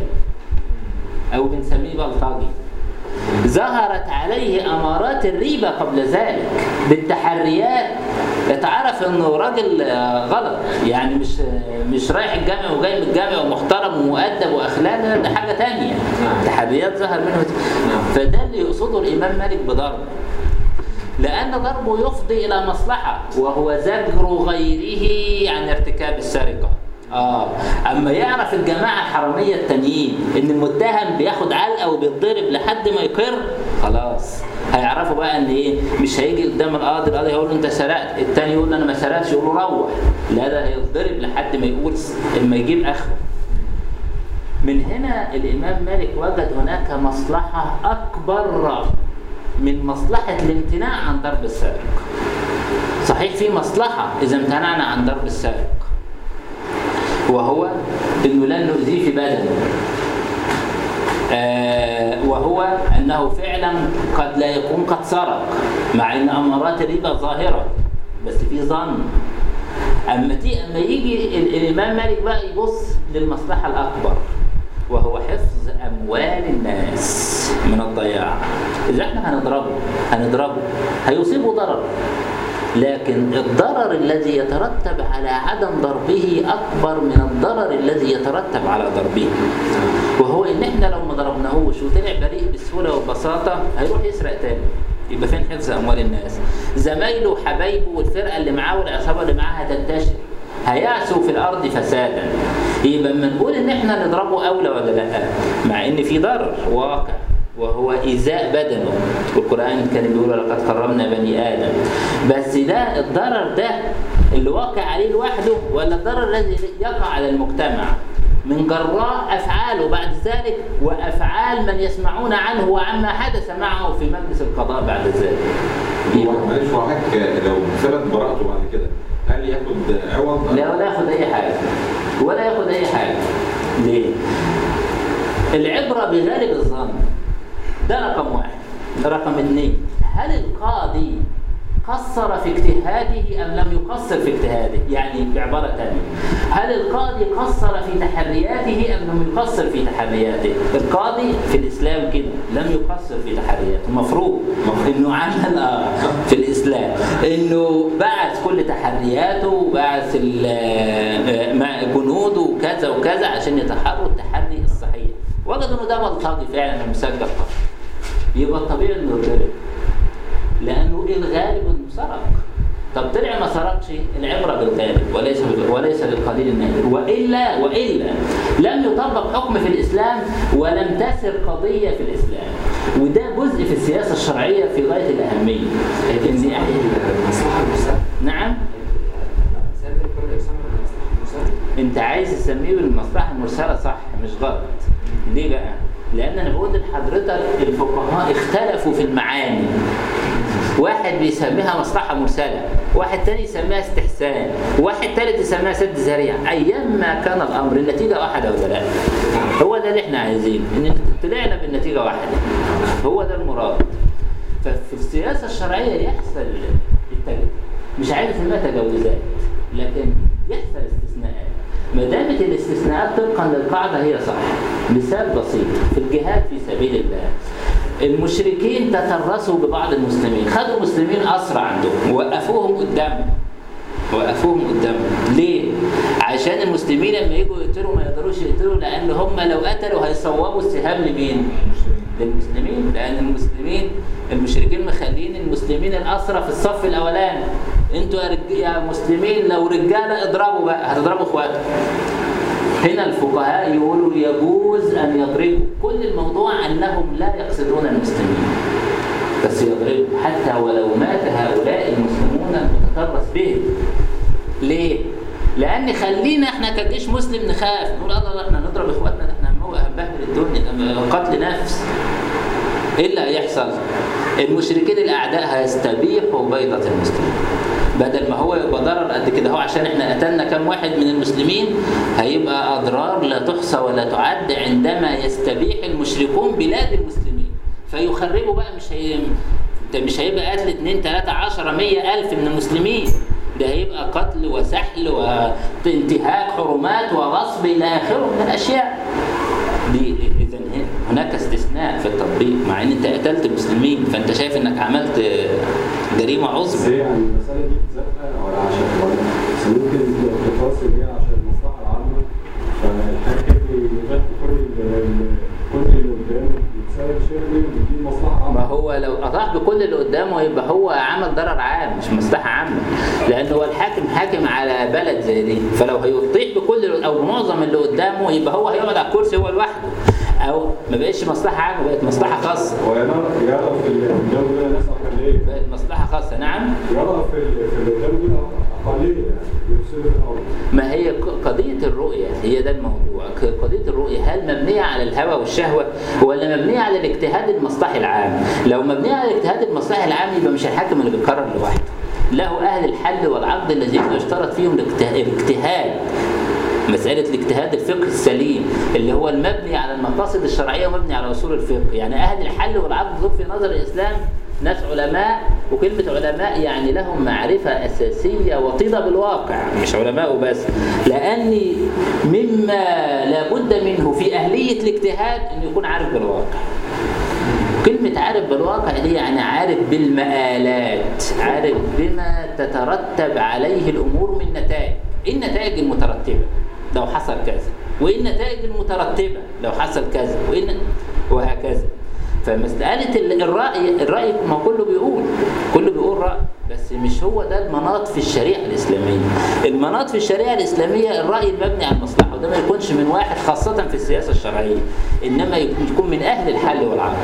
أو بنسميه بلطجي ظهرت عليه امارات الريبه قبل ذلك بالتحريات يتعرف انه راجل آه، غلط يعني مش آه، مش رايح الجامع وجاي من الجامع ومحترم ومؤدب واخلاق لا، ده حاجه تانية نعم. تحريات ظهر منه فده اللي يقصده الامام مالك بضرب لأن ضربه يفضي إلى مصلحة وهو زجر غيره عن ارتكاب السرقة اه اما يعرف الجماعه الحراميه التانيين ان المتهم بياخد علقه وبيتضرب لحد ما يقر خلاص هيعرفوا بقى ان ايه مش هيجي قدام القاضي القاضي هيقول له انت سرقت التاني يقول له انا ما سرقتش يقول له روح لا ده هيتضرب لحد ما يقول اما يجيب اخره من هنا الامام مالك وجد هناك مصلحه اكبر من مصلحه الامتناع عن ضرب السارق صحيح في مصلحه اذا امتنعنا عن ضرب السارق وهو انه لن نؤذيه في بدنه آه وهو انه فعلا قد لا يكون قد سرق مع ان امارات الربا ظاهره بس في ظن اما تي اما يجي ال- الامام مالك بقى يبص للمصلحه الاكبر وهو حفظ اموال الناس من الضياع اذا احنا هنضربه هنضربه هيصيبه ضرر لكن الضرر الذي يترتب على عدم ضربه أكبر من الضرر الذي يترتب على ضربه وهو إن إحنا لو ما ضربناهوش وطلع بريء بالسهولة والبساطة هيروح يسرق تاني يبقى فين حفظ أموال الناس زمايله وحبايبه والفرقة اللي معاه والعصابة اللي معاه هتنتشر هيعسوا في الأرض فسادا يبقى لما نقول إن إحنا نضربه أولى ولا لأ مع إن في ضرر واقع وهو إيذاء بدنه والقرآن كان بيقول لقد كرمنا بني آدم بس ده الضرر ده اللي واقع عليه لوحده ولا الضرر الذي يقع على المجتمع من جراء أفعاله بعد ذلك وأفعال من يسمعون عنه وعما حدث معه في مجلس القضاء بعد ذلك هو معلش هو حضرتك لو ثبت براءته بعد كده هل ياخد عوض؟ لا ولا ياخد اي حاجه ولا ياخد اي حاجه ليه العبره بغالب الظن ده رقم واحد رقم اثنين هل القاضي قصر في اجتهاده ام لم يقصر في اجتهاده يعني بعباره ثانيه هل القاضي قصر في تحرياته ام لم يقصر في تحرياته القاضي في الاسلام كده لم يقصر في تحرياته المفروض انه عمل آه في الاسلام انه بعث كل تحرياته وبعث ال- آه، مع جنوده وكذا وكذا عشان يتحروا التحري الصحيح وجدوا انه ده بلطجي فعلا مسجل قتل يبقى الطبيعي انه يتضرب لانه الغالب انه سرق طب طلع ما سرقش العبره بالغالب وليس بال- وليس للقليل النادر والا والا لم يطبق حكم في الاسلام ولم تسر قضيه في الاسلام وده جزء في السياسه الشرعيه في غايه الاهميه ان المصلحة المرسلة نعم سبب كل إقسام المصلحة المرسلة انت عايز تسميه بالمصلحه المرسله صح مش غلط ليه بقى لان انا بقول لحضرتك الفقهاء اختلفوا في المعاني واحد بيسميها مصلحة مرسلة واحد تاني يسميها استحسان واحد تالت يسميها سد ذريعة أيام ما كان الأمر النتيجة واحدة ولا لا هو ده اللي احنا عايزينه ان طلعنا بالنتيجة واحدة هو ده المراد ففي السياسة الشرعية يحصل التجاوز مش عايز اسميها تجاوزات لكن يحصل استثناءات ما دامت الاستثناءات طبقا للقاعدة هي صح مثال بسيط في الجهاد في سبيل الله المشركين تترسوا ببعض المسلمين خدوا مسلمين أسرى عندهم ووقفوهم قدامهم وقفوهم قدامهم ليه؟ عشان المسلمين لما يجوا يقتلوا ما يقدروش يقتلوا لأن هم لو قتلوا هيصوبوا السهام لمين؟ للمسلمين لأن المسلمين المشركين مخلين المسلمين الأسرى في الصف الأولاني انتوا يا, رج... يا مسلمين لو رجالة اضربوا بقى هتضربوا اخواتكم هنا الفقهاء يقولوا يجوز أن يضربوا كل الموضوع أنهم لا يقصدون المسلمين بس يضربوا حتى ولو مات هؤلاء المسلمون المتترس بهم ليه؟ لأن خلينا احنا كجيش مسلم نخاف نقول الله الله احنا نضرب اخواتنا ده احنا هنمو- هنبهدل الدنيا ده قتل نفس ايه اللي هيحصل؟ المشركين الأعداء هيستبيحوا بيضة المسلمين بدل ما هو يبقى ضرر قد كده هو عشان احنا قتلنا كام واحد من المسلمين هيبقى اضرار لا تحصى ولا تعد عندما يستبيح المشركون بلاد المسلمين فيخربوا بقى مش هي ده مش هيبقى قتل 2 3 10 100 الف من المسلمين ده هيبقى قتل وسحل وانتهاك حرمات وغصب الى اخره من الاشياء دي اذا هناك استثناء في التطبيق مع ان انت قتلت المسلمين فانت شايف انك عملت جريمه بس عظمى هي يعني المسألة دي بتزقها ولا عشان ولا بس ممكن تقتصر هي عشان المصلحة العامة فالحاكم يغطي كل ال- ال- كل اللي قدامه يتساوي شيء دي مصلحة ما عامة هو لو اطاح بكل اللي قدامه يبقى هو عمل ضرر عام مش مصلحه عامه لان هو الحاكم حاكم على بلد زي دي فلو هيطيح بكل اللي- او معظم اللي قدامه يبقى هو هيقعد على الكرسي هو لوحده او ما بقتش مصلحه عامه بقت مصلحه خاصه ويرى يرى في اللي قدامه دول ناس أقلية بقت مصلحه خاصه نعم يرى في ال- في اللي قدامه دول أقلية يعني يفسدوا الأرض ما هي ق- قضية الرؤية هي ده الموضوع ك- قضية الرؤية هل مبنية على الهوى والشهوة ولا مبنية على الاجتهاد المصلحي العام لو مبنية على الاجتهاد المصلحي العام يبقى مش الحاكم اللي بيقرر لوحده له أهل الحل والعقد الذين يشترط فيهم الاجته- الاجتهاد مسألة الاجتهاد الفقهي السليم اللي هو المبني على المقاصد الشرعية ومبني على أصول الفقه يعني أهل الحل والعقد دول في نظر الإسلام ناس علماء وكلمة علماء يعني لهم معرفة أساسية وطيدة بالواقع مش علماء وبس لأن مما لابد منه في أهلية الاجتهاد أن يكون عارف بالواقع كلمة عارف بالواقع دي يعني عارف بالمآلات عارف بما تترتب عليه الأمور من نتائج إيه النتائج المترتبة لو حصل كذا وإيه النتائج المترتبة لو حصل كذا وإيه وهكذا فمسألة ال- الرأي الرأي ما كله بيقول كله بيقول رأي بس مش هو ده المناط في الشريعة الإسلامية المناط في الشريعة الإسلامية الرأي المبني على المصلحة وده ما يكونش من واحد خاصة في السياسة الشرعية إنما يكون من أهل الحل والعقد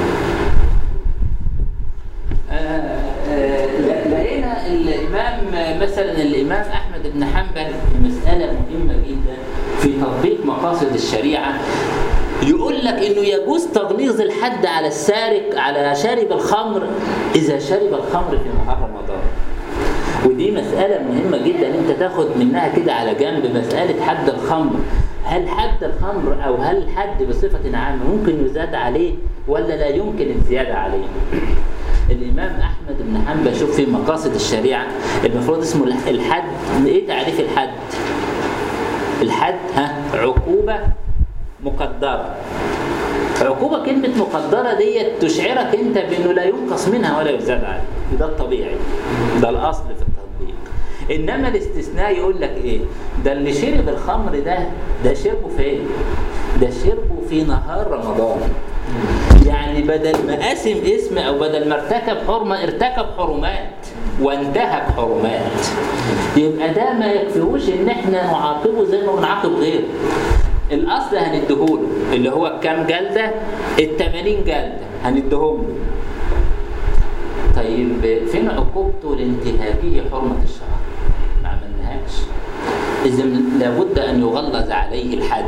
آه، آه، ل- لقينا الإمام مثلا الإمام أحمد بن حنبل في مسألة مهمة جدا في تطبيق مقاصد الشريعة يقول لك إنه يجوز تغليظ الحد على السارق على شارب الخمر إذا شرب الخمر في نهار رمضان ودي مسألة مهمة جدا انت تاخد منها كده على جنب مسألة حد الخمر هل حد الخمر او هل الحد بصفة عامة ممكن يزاد عليه ولا لا يمكن الزيادة عليه الامام احمد بن حنبل شوف في مقاصد الشريعة المفروض اسمه الح- الحد ايه تعريف الحد الحد ها عقوبة مقدرة عقوبة كلمة مقدرة ديت تشعرك انت بانه لا ينقص منها ولا يزاد عليه ده الطبيعي ده الاصل في التطبيق انما الاستثناء يقول لك ايه ده اللي شرب الخمر ده ده شربه فين ده شربه في نهار رمضان يعني بدل ما قاسم اسم او بدل ما ارتكب حرمه ارتكب حرمات وانتهك حرمات يبقى ده ما يكفيهوش ان احنا نعاقبه زي ما بنعاقب غيره الاصل هنديهوله اللي هو كام جلده ال 80 جلده هنديهم له طيب فين عقوبته لانتهاكه حرمه الشرع ما عملناهاش اذا لابد ان يغلظ عليه الحد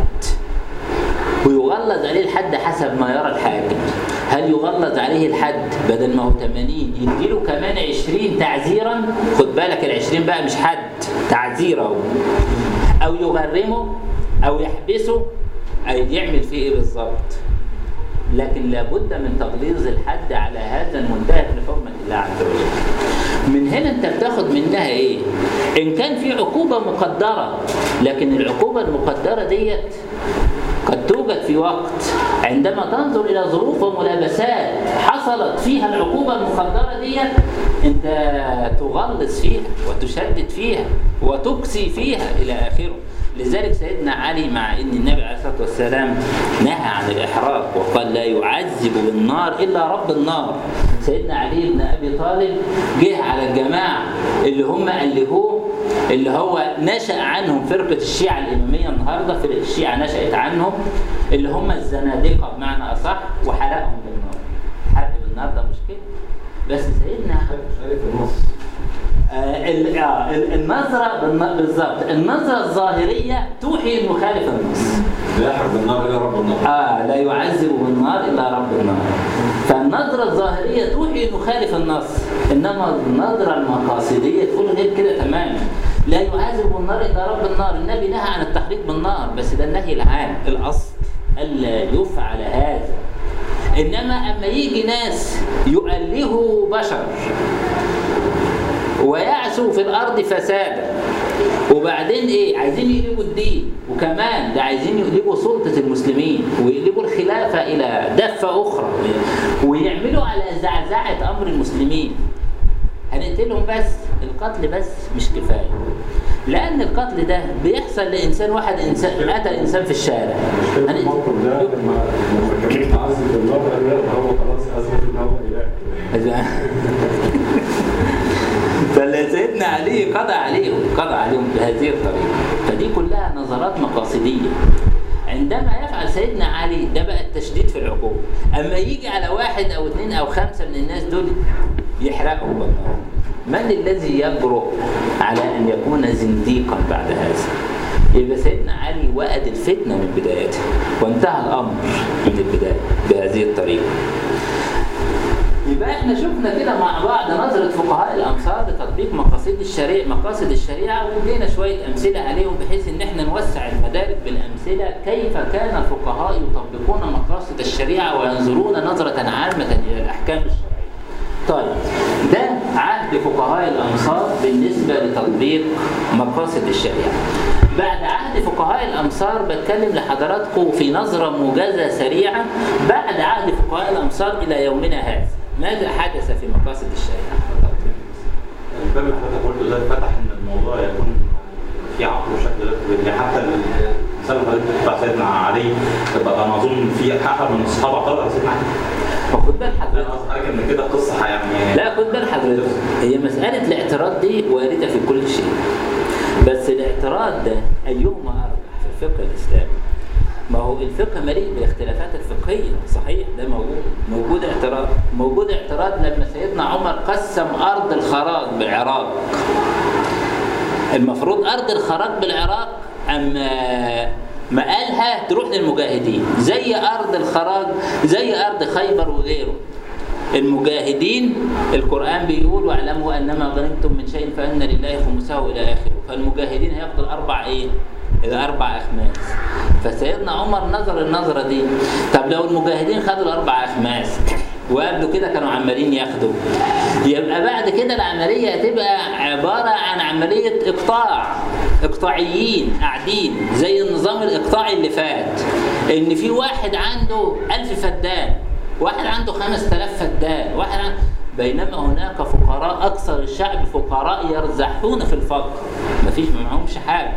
ويغلظ عليه الحد حسب ما يرى الحاكم هل يغلظ عليه الحد بدل ما هو 80 يديله كمان 20 تعزيرا خد بالك ال 20 بقى مش حد تعزير اهو او يغرمه او يحبسه او يعمل فيه ايه بالظبط لكن لابد من تغليظ الحد على هذا المنتهك لحرمه الله عز وجل من هنا انت بتاخد منها ايه ان كان في عقوبه مقدره لكن العقوبه المقدره ديت قد توجد في وقت عندما تنظر الى ظروف وملابسات حصلت فيها العقوبه المقدره ديت انت تغلظ فيها وتشدد فيها وتقسي فيها الى اخره لذلك سيدنا علي مع ان النبي عليه الصلاه والسلام نهى عن الاحراق وقال لا يعذب بالنار الا رب النار سيدنا علي بن ابي طالب جه على الجماعه اللي هم الهوه اللي هو نشأ عنهم فرقة الشيعة الإمامية النهاردة فرقة الشيعة نشأت عنهم اللي هم الزنادقة بمعنى أصح وحرقهم بالنار حرق بالنار ده مشكلة بس سيدنا شايف النص آه، ال- آه، ال- النظرة بالن- بالظبط النظرة الظاهرية توحي انه خالف النص لا يحرق بالنار الا رب النار اه لا يعذب بالنار الا رب النار فالنظرة الظاهرية توحي انه خالف النص انما النظرة المقاصدية تقول غير كده تماما لا يعذب بالنار الا رب النار النبي نهى عن التحريق بالنار بس ده النهي العام الاصل الا يفعل هذا انما اما يجي ناس يؤلهوا بشر ويعثوا في الارض فسادا وبعدين ايه عايزين يقلبوا الدين وكمان ده عايزين يقلبوا سلطة المسلمين ويقلبوا الخلافة إلى دفة أخرى ويعملوا على زعزعة أمر المسلمين هنقتلهم بس القتل بس مش كفاية لأن القتل ده بيحصل لإنسان واحد إنسان قتل إنسان في الشارع المشكلة في الموقف ده لما لما كان يتعذب بالنار قال لا ده هو خلاص اثبت ان هو اله فاللي سيدنا علي قضى عليهم قضى عليهم بهذه الطريقة فدي كلها نظرات مقاصدية عندما يفعل سيدنا علي ده بقى التشديد في العقوبة أما يجي على واحد أو اثنين أو خمسة من الناس دول يحرقهم بالنار من الذي يجرؤ على أن يكون زنديقا بعد هذا يبقى سيدنا علي وقد الفتنة من بدايتها وانتهى الأمر من البداية بهذه الطريقة يبقى احنا شفنا كده مع بعض نظرة فقهاء الأمصار لتطبيق مقاصد الشريعة مقاصد الشريعة وادينا شوية أمثلة عليهم بحيث إن احنا نوسع المدارك بالأمثلة كيف كان الفقهاء يطبقون مقاصد الشريعة وينظرون نظرة عامة إلى الأحكام الشرعية. طيب ده عهد فقهاء الأمصار بالنسبة لتطبيق مقاصد الشريعة. بعد عهد فقهاء الأمصار بتكلم لحضراتكم في نظرة موجزة سريعة بعد عهد فقهاء الأمصار الأمصار إلى يومنا هذا ماذا حدث في مقاصد الشريعة؟ الباب اللي حضرتك قلته ده فتح ان الموضوع يكون في عقل وشكل لان حتى المثال اللي حضرتك بتاع سيدنا علي يبقى انا اظن في حد من الصحابه قرأ سيدنا علي فخد بال انا حضرتك قصدي حضرتك ان كده قصه يعني لا خد بال حضرتك هي مسألة الاعتراض دي واردة في كل شيء بس الاعتراض ده أيهما أرجح في الفقه الإسلامي ما هو الفقه مليء بالاختلافات الفقهية صحيح ده موجود موجود اعتراض موجود اعتراض لما سيدنا عمر قسم أرض الخراج بالعراق المفروض أرض الخراج بالعراق أما ما قالها تروح للمجاهدين زي أرض الخراج زي أرض خيبر وغيره المجاهدين القرآن بيقول واعلموا أنما غنمتم من شيء فأن لله خمسه إلى آخره فالمجاهدين هياخدوا الأربع إيه؟ الأربع أخماس فسيدنا عمر نظر النظرة دي طب لو المجاهدين خدوا الأربع أخماس وقبل كده كانوا عمالين ياخدوا يبقى بعد كده العملية هتبقى عبارة عن عملية إقطاع إقطاعيين قاعدين زي النظام الإقطاعي اللي فات إن في واحد عنده ألف فدان واحد عنده خمس تلاف فدان واحد عنده بينما هناك فقراء أكثر الشعب فقراء يرزحون في الفقر مفيش معهمش حاجة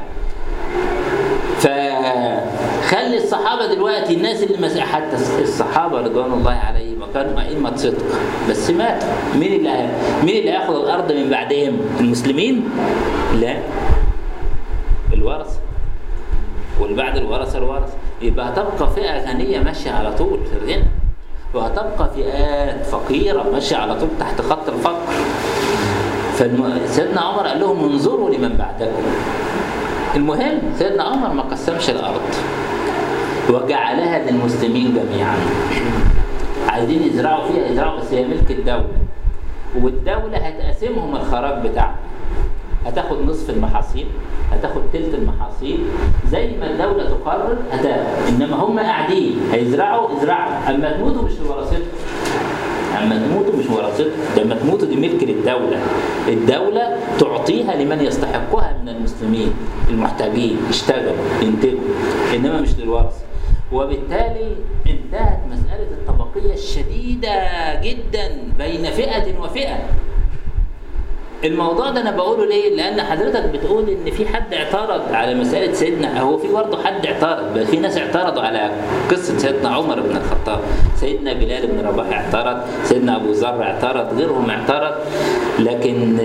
فخلي الصحابة دلوقتي الناس اللي مس... حتى الصحابة رضوان الله عليهم كانوا أئمة صدق بس ماتوا مين اللي مين اللي هياخد الأرض من بعدهم؟ المسلمين؟ لا الورثة واللي بعد الورثة الورثة يبقى هتبقى فئة غنية ماشية على طول في الغنى وهتبقى فئات فقيرة ماشية على طول تحت خط الفقر فسيدنا عمر قال لهم انظروا لمن بعدكم المهم سيدنا عمر ما قسمش الارض وجعلها للمسلمين جميعا عايزين يزرعوا فيها يزرعوا بس هي ملك الدوله والدوله هتقسمهم الخراج بتاعها هتاخد نصف المحاصيل هتاخد تلت المحاصيل زي ما الدولة تقرر هتاخد إنما هم قاعدين هيزرعوا ازرعوا أما تموتوا مش لوراثتكم أما تموتوا مش وراثتكم لما تموتوا دي ملك للدولة الدولة تعطيها لمن يستحقها من المسلمين المحتاجين يشتغلوا ينتجوا إنما مش للورثة وبالتالي انتهت مسألة الطبقية الشديدة جدا بين فئة وفئة الموضوع ده انا بقوله ليه؟ لان حضرتك بتقول ان في حد اعترض على مساله سيدنا هو في برضه حد اعترض بل في ناس اعترضوا على قصه سيدنا عمر بن الخطاب، سيدنا بلال بن رباح اعترض، سيدنا ابو ذر اعترض، غيرهم اعترض، لكن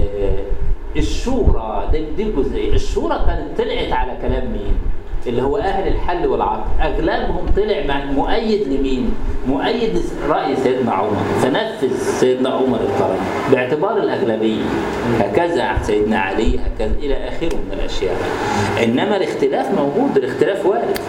الشورى دي, دي الجزئيه، الشورى كانت طلعت على كلام مين؟ اللي هو اهل الحل والعقد اغلبهم طلع مع مؤيد لمين مؤيد راي سيدنا عمر فنفذ سيدنا عمر القرار باعتبار الاغلبيه هكذا سيدنا علي هكذا الى اخره من الاشياء انما الاختلاف موجود الاختلاف وارد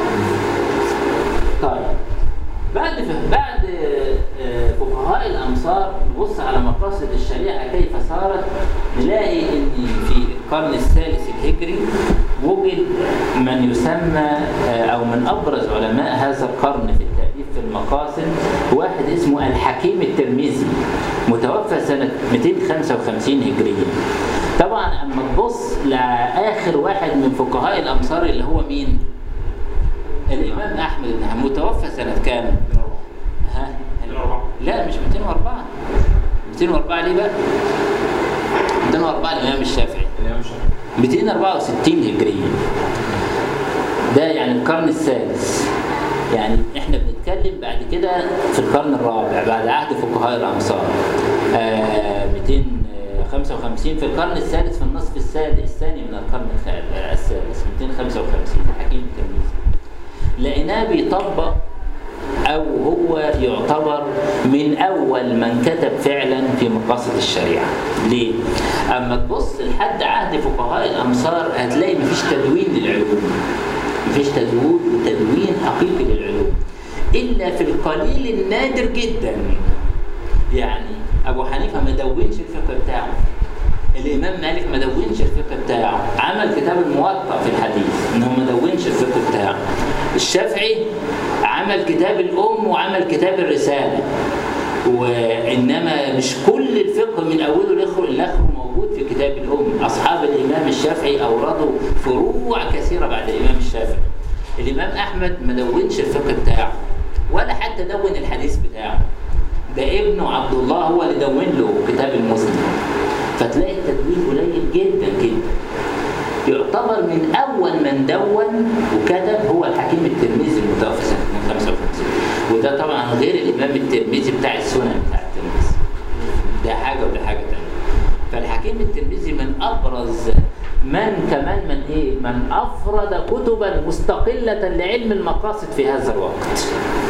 طيب بعد بعد فقهاء الامصار نبص على مقاصد الشريعه كيف صارت نلاقي ان في القرن الثالث الهجري وجد من يسمى او من ابرز علماء هذا القرن في التاليف في المقاصد واحد اسمه الحكيم الترمذي متوفى سنه 255 هجريه طبعا اما تبص لاخر واحد من فقهاء الامصار اللي هو مين؟ الامام احمد بن حنبل متوفى سنه كام؟ ها؟ لا مش 204 204 ليه بقى؟ 204 الامام الشافعي الامام الشافعي 264 هجرية ده يعني القرن الثالث يعني احنا بنتكلم بعد كده في القرن الرابع بعد عهد فقهاء الامصار آه 255 في القرن الثالث في النصف الثاني الثاني من القرن الثالث 255 حكيم الترمذي لقيناه بيطبق أو هو يعتبر من أول من كتب فعلا في مقاصد الشريعة ليه؟ أما تبص لحد عهد فقهاء الأمصار هتلاقي مفيش تدوين للعلوم مفيش تدوين تدوين حقيقي للعلوم إلا في القليل النادر جدا يعني أبو حنيفة ما دونش الفقه بتاعه الامام مالك ما دونش الفقه بتاعه عمل كتاب الموطأ في الحديث انه ما دونش الفقه بتاعه الشافعي عمل كتاب الام وعمل كتاب الرساله وانما مش كل الفقه من اوله لاخره لاخره موجود في كتاب الام اصحاب الامام الشافعي اوردوا فروع كثيره بعد الامام الشافعي الامام احمد ما دونش الفقه بتاعه ولا حتى حتى دون الحديث بتاعه ده ابنه عبد الله هو اللي دون له كتاب المسلم فتلاقي التدوين قليل جدا جدا يعتبر من اول من دون وكتب هو الحكيم الترمذي المتوفى سنه 55 وده طبعا غير الامام الترمذي بتاع السنن بتاع الترمذي ده حاجه وده حاجه ثانيه فالحكيم الترمذي من ابرز من كمان من ايه من افرد كتبا مستقله لعلم المقاصد في هذا الوقت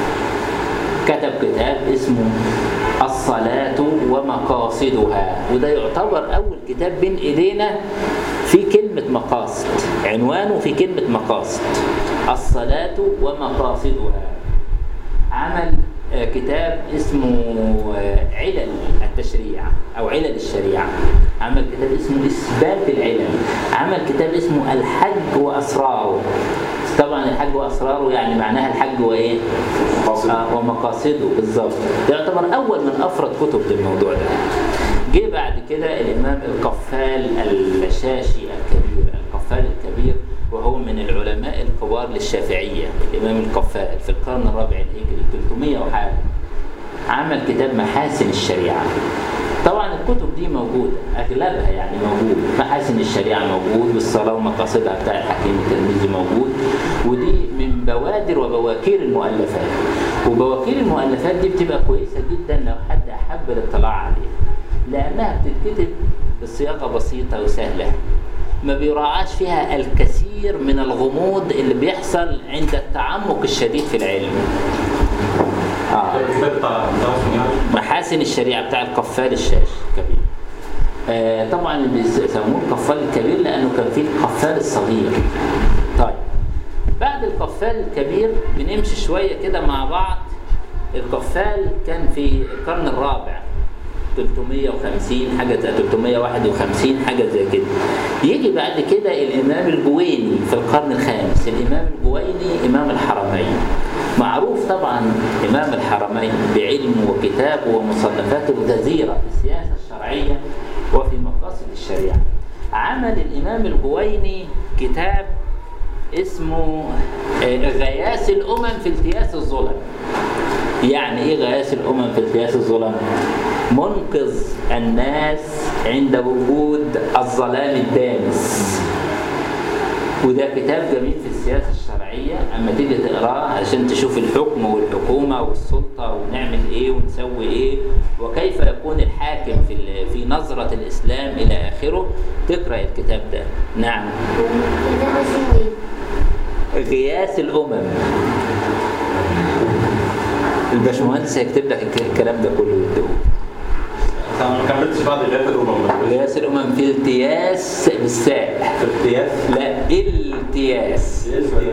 كتب كتاب اسمه الصلاة ومقاصدها وده يعتبر أول كتاب بين إيدينا في كلمة مقاصد عنوانه في كلمة مقاصد الصلاة ومقاصدها عمل آه، كتاب اسمه آه، علل التشريع أو علل الشريعة عمل كتاب اسمه إثبات العلل عمل كتاب اسمه الحج وأسراره طبعا الحج وأسراره يعني معناها الحج وإيه؟ مقاصد. آه ومقاصده بالظبط ده يعتبر أول من أفرد كتب للموضوع ده جه بعد كده الإمام القفال الشاشي الكبير القفال الكبير وهو من العلماء الكبار للشافعية الإمام القفال في القرن الرابع الهجري 300 وحاجة عمل كتاب محاسن الشريعة طبعا الكتب دي موجودة أغلبها يعني موجود محاسن الشريعة موجود والصلاة ومقاصدها بتاع الحكيم الترمذي موجود ودي من بوادر وبواكير المؤلفات وبواكير المؤلفات دي بتبقى كويسة جدا لو حد أحب الاطلاع عليها لأنها بتتكتب بصياغة بسيطة وسهلة ما بيراعاش فيها الكثير من الغموض اللي بيحصل عند التعمق الشديد في العلم آه. الكتاب بتاع بتاع اسمه يعني محاسن الشريعة بتاع القفال الشاش كبير آه طبعا اللي بيسموه القفال الكبير لأنه كان فيه القفال الصغير طيب بعد القفال الكبير بنمشي شوية كده مع بعض القفال كان في القرن الرابع 350 حاجة زي 351 حاجة زي كده يجي بعد كده الإمام الجويني في القرن الخامس الإمام الجويني إمام الحرمين معروف طبعا إمام الحرمين بعلمه وكتابه ومصنفاته الغزيرة في السياسة الشرعية وفي مقاصد الشريعة عمل الإمام الجويني كتاب اسمه آه، غياث الأمم في التياس الظلم يعني ايه غياث الامم في التياس الظلم منقذ الناس عند وجود الظلام الدامس وده كتاب جميل في السياسة الشرعية أما تيجي تقراه عشان تشوف الحكم والحكومة والسلطة ونعمل إيه ونسوي إيه وكيف يكون الحاكم في ال- في نظرة الإسلام إلى آخره تقرأ الكتاب ده نعم كده اسمه ايه؟ غياث الأمم الباشمهندس هيكتب لك الك- الكلام ده كله ويديه انا ما كملتش بعد غاية الأمم بس. غياث الأمم في التياس بالساء في القياس لا التياس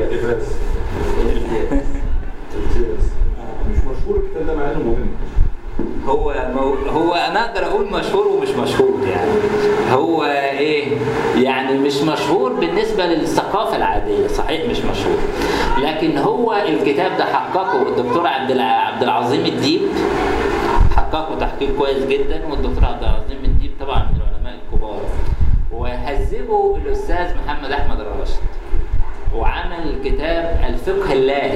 مش مشهور الكتاب ده مع انه مهم هو مو هو انا اقدر اقول مشهور ومش مشهور يعني هو ايه يعني مش مشهور بالنسبه للثقافه العاديه صحيح مش مشهور لكن هو الكتاب ده حققه الدكتور عبد الع- عبد العظيم الديب حققه تحقيق كويس جدا والدكتور عبد العظيم الديب طبعا من العلماء الكبار وهذبه الاستاذ محمد احمد الراشد وعمل كتاب الفقه اللاهي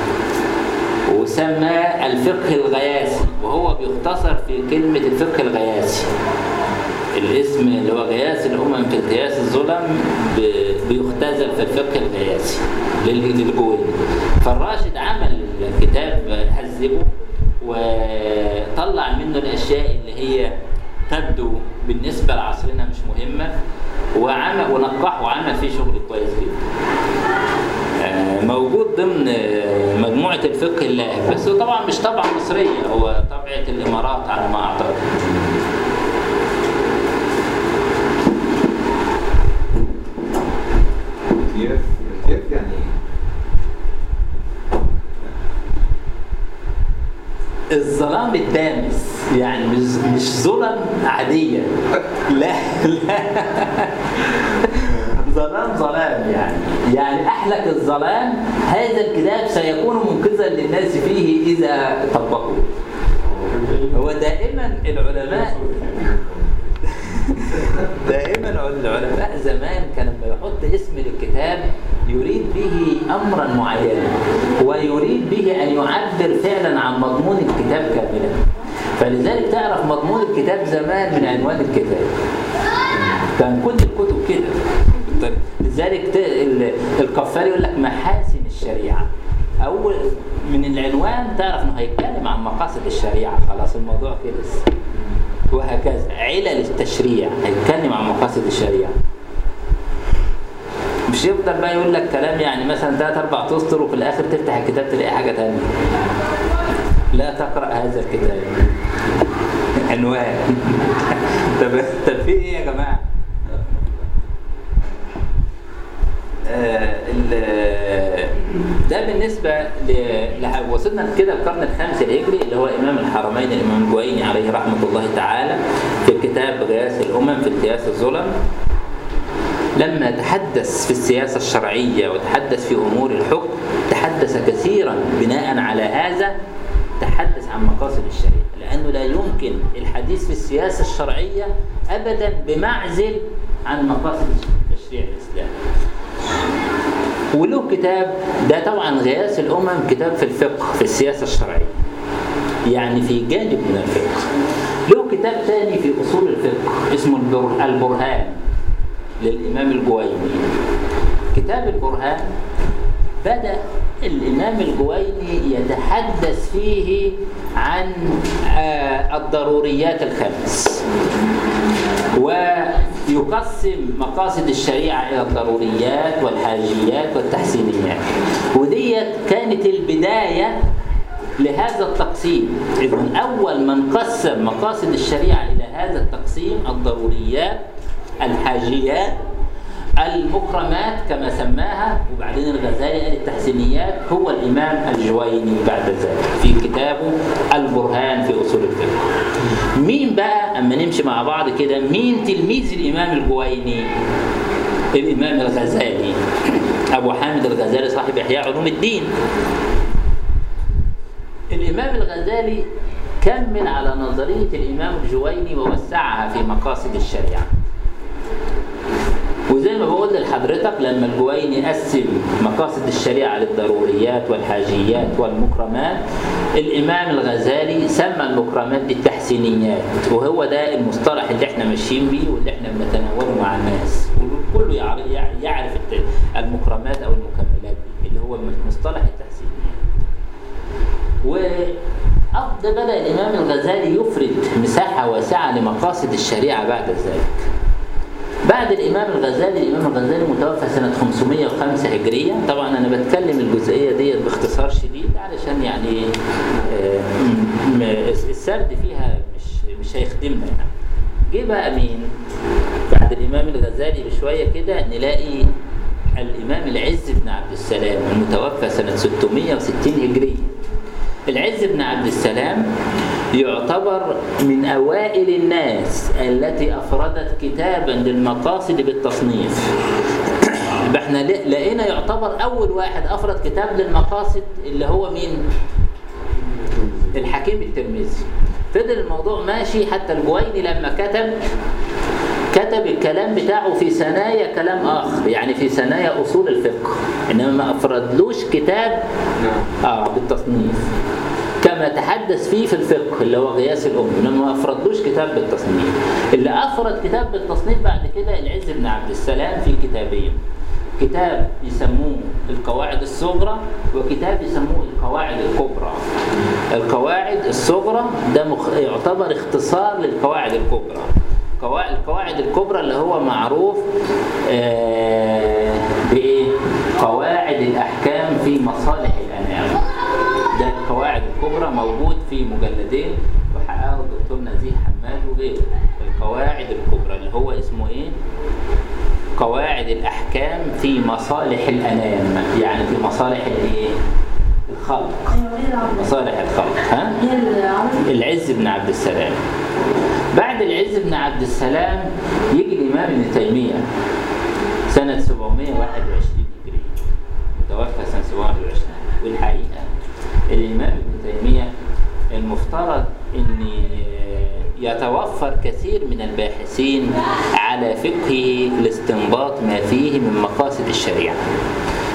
وسماه الفقه الغياسي وهو بيختصر في كلمة الفقه الغياسي الاسم اللي هو غياس الأمم في التياس الظلم ب- بيختزل في الفقه الغياسي لل- للجويني فالراشد عمل كتاب هذبه وطلع منه الأشياء اللي هي تبدو بالنسبة لعصرنا مش مهمة وعمل ونقحه وعمل فيه شغل كويس جدا آه، موجود ضمن آه، مجموعة الفقه اللاهي بس هو طبعا مش طبعة مصرية هو طبعة الإمارات على ما أعتقد الكياف الكياف يعني ايه؟ الظلام الدامس يعني مش مش ظلم عادية لا لا ظلام ظلام يعني يعني أحلك الظلام هذا الكتاب سيكون منقذا للناس فيه إذا طبقوه هو دائما العلماء دائما العلماء زمان كان لما يحط اسم للكتاب يريد به أمرا معينا ويريد به أن يعبر فعلا عن مضمون الكتاب كاملا فلذلك تعرف مضمون الكتاب زمان من عنوان الكتاب كان كل الكتب كده لذلك ت- ال- القفال يقول لك محاسن الشريعة أول من العنوان تعرف إنه هيتكلم عن مقاصد الشريعة خلاص الموضوع خلص وهكذا علل التشريع هيتكلم عن مقاصد الشريعة مش يفضل بقى يقول لك كلام يعني مثلا ثلاث اربع اسطر وفي الاخر تفتح الكتاب تلاقي حاجه ثانيه لا تقرا هذا الكتاب عنوان طب طب في ايه يا جماعه؟ آه، ال- ده بالنسبة ل- ل- وصلنا كده القرن الخامس الهجري اللي هو إمام الحرمين الإمام الجويني عليه رحمة الله تعالى في كتاب غياث الأمم في التياس الظلم لما تحدث في السياسة الشرعية وتحدث في أمور الحكم تحدث كثيرا بناء على هذا تحدث عن مقاصد الشريعة لأنه لا يمكن الحديث في السياسة الشرعية أبدا بمعزل عن مقاصد التشريع الإسلامي وله كتاب ده طبعا غياث الأمم كتاب في الفقه في السياسة الشرعية يعني في جانب من الفقه له كتاب ثاني في أصول الفقه اسمه البر- البرهان للإمام الجويني كتاب البرهان بدأ الإمام الجويني يتحدث فيه عن آه، الضروريات الخمس ويقسم مقاصد الشريعة إلى الضروريات والحاجيات والتحسينيات وديت كانت البداية لهذا التقسيم إذ من أول من قسم مقاصد الشريعة إلى هذا التقسيم الضروريات الحاجيات المكرمات كما سماها وبعدين الغزالي قال التحسينيات هو الإمام الجويني بعد ذلك في كتابه البرهان في أصول الفقه مين بقى أما نمشي مع بعض كده مين تلميذ الإمام الجويني الإمام الغزالي أبو حامد الغزالي صاحب إحياء علوم الدين الإمام الغزالي كمل على نظرية الإمام الجويني ووسعها في مقاصد الشريعة وزي ما بقول لحضرتك لما الجويني قسم مقاصد الشريعة للضروريات والحاجيات والمكرمات الإمام الغزالي سمى المكرمات دي التحسينيات وهو ده المصطلح اللي احنا ماشيين بيه واللي احنا بنتناوله مع الناس كله يعرف, يعرف الت- المكرمات أو المكملات دي اللي هو مصطلح التحسينيات وأفضل بدأ الإمام الغزالي يفرد مساحة واسعة لمقاصد الشريعة بعد ذلك بعد الإمام الغزالي الإمام الغزالي متوفى سنة 505 هجرية طبعا أنا بتكلم الجزئية ديت باختصار شديد علشان يعني آه، م- م- السرد فيها مش مش هيخدمنا يعني جه بقى مين؟ بعد الإمام الغزالي بشوية كده نلاقي الإمام العز بن عبد السلام المتوفى سنة 660 هجرية العز بن عبد السلام يعتبر من أوائل الناس التي أفردت كتابا للمقاصد بالتصنيف يبقى احنا ل- لقينا يعتبر أول واحد أفرد كتاب للمقاصد اللي هو مين؟ الحكيم الترمذي فضل الموضوع ماشي حتى الجويني لما كتب كتب الكلام بتاعه في ثنايا كلام آخر يعني في ثنايا أصول الفقه إنما ما أفردلوش كتاب نعم اه بالتصنيف كما تحدث فيه في الفقه اللي هو غياث الأم إنما ما أفردلوش كتاب بالتصنيف اللي أفرد كتاب بالتصنيف بعد كده العز بن عبد السلام في كتابين كتاب يسموه القواعد الصغرى وكتاب يسموه القواعد الكبرى القواعد الصغرى ده مخ... يعتبر اختصار للقواعد الكبرى قواعد القواعد الكبرى اللي هو معروف آه بإيه؟ قواعد الأحكام في مصالح الأنام ده القواعد الكبرى موجود في مجلدين وحققه الدكتور نزيه حماد وغيره القواعد الكبرى اللي هو اسمه ايه؟ قواعد الأحكام في مصالح الأنام يعني في مصالح الايه؟ الخلق مصالح الخلق ها؟ العز بن عبد السلام بعد العز بن عبد السلام يجي الإمام ابن تيمية سنة 721 هجرية متوفى سنة 721 والحقيقة الإمام ابن تيمية المفترض أن يتوفر كثير من الباحثين على فقهه لاستنباط ما فيه من مقاصد الشريعة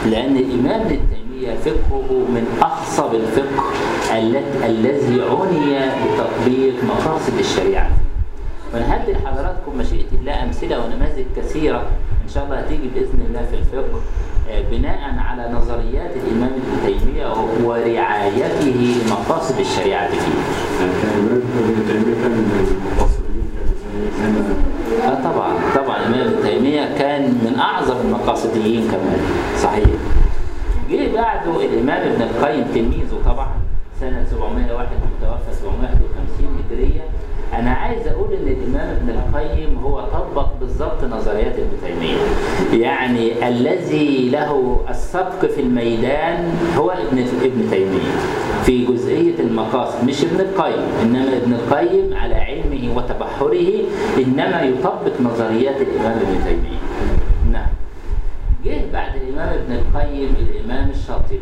لأن الإمام ابن تيمية فقهه من أخصب الفقه الت- الذي عني بتطبيق مقاصد الشريعة ونهدي لحضراتكم مشيئة الله أمثلة ونماذج كثيرة إن شاء الله هتيجي بإذن الله في الفقه آه، بناء على نظريات الإمام ابن تيمية ورعايته مقاصد الشريعة فيه يعني كان الإمام ابن تيمية كان من المقاصدين كان زي زي ما اه طبعا طبعا الامام ابن تيميه كان من اعظم المقاصديين كمان صحيح جه بعده الامام ابن القيم تلميذه طبعا سنه 701 متوفى 751 هجريه انا عايز اقول ان الامام ابن القيم هو طبق بالظبط نظريات ابن تيميه يعني الذي له السبق في الميدان هو ابن ابن تيميه في جزئيه المقاصد مش ابن القيم انما ابن القيم على علمه وتبحره انما يطبق نظريات الامام ابن تيميه نعم جه بعد الامام ابن القيم الامام الشاطبي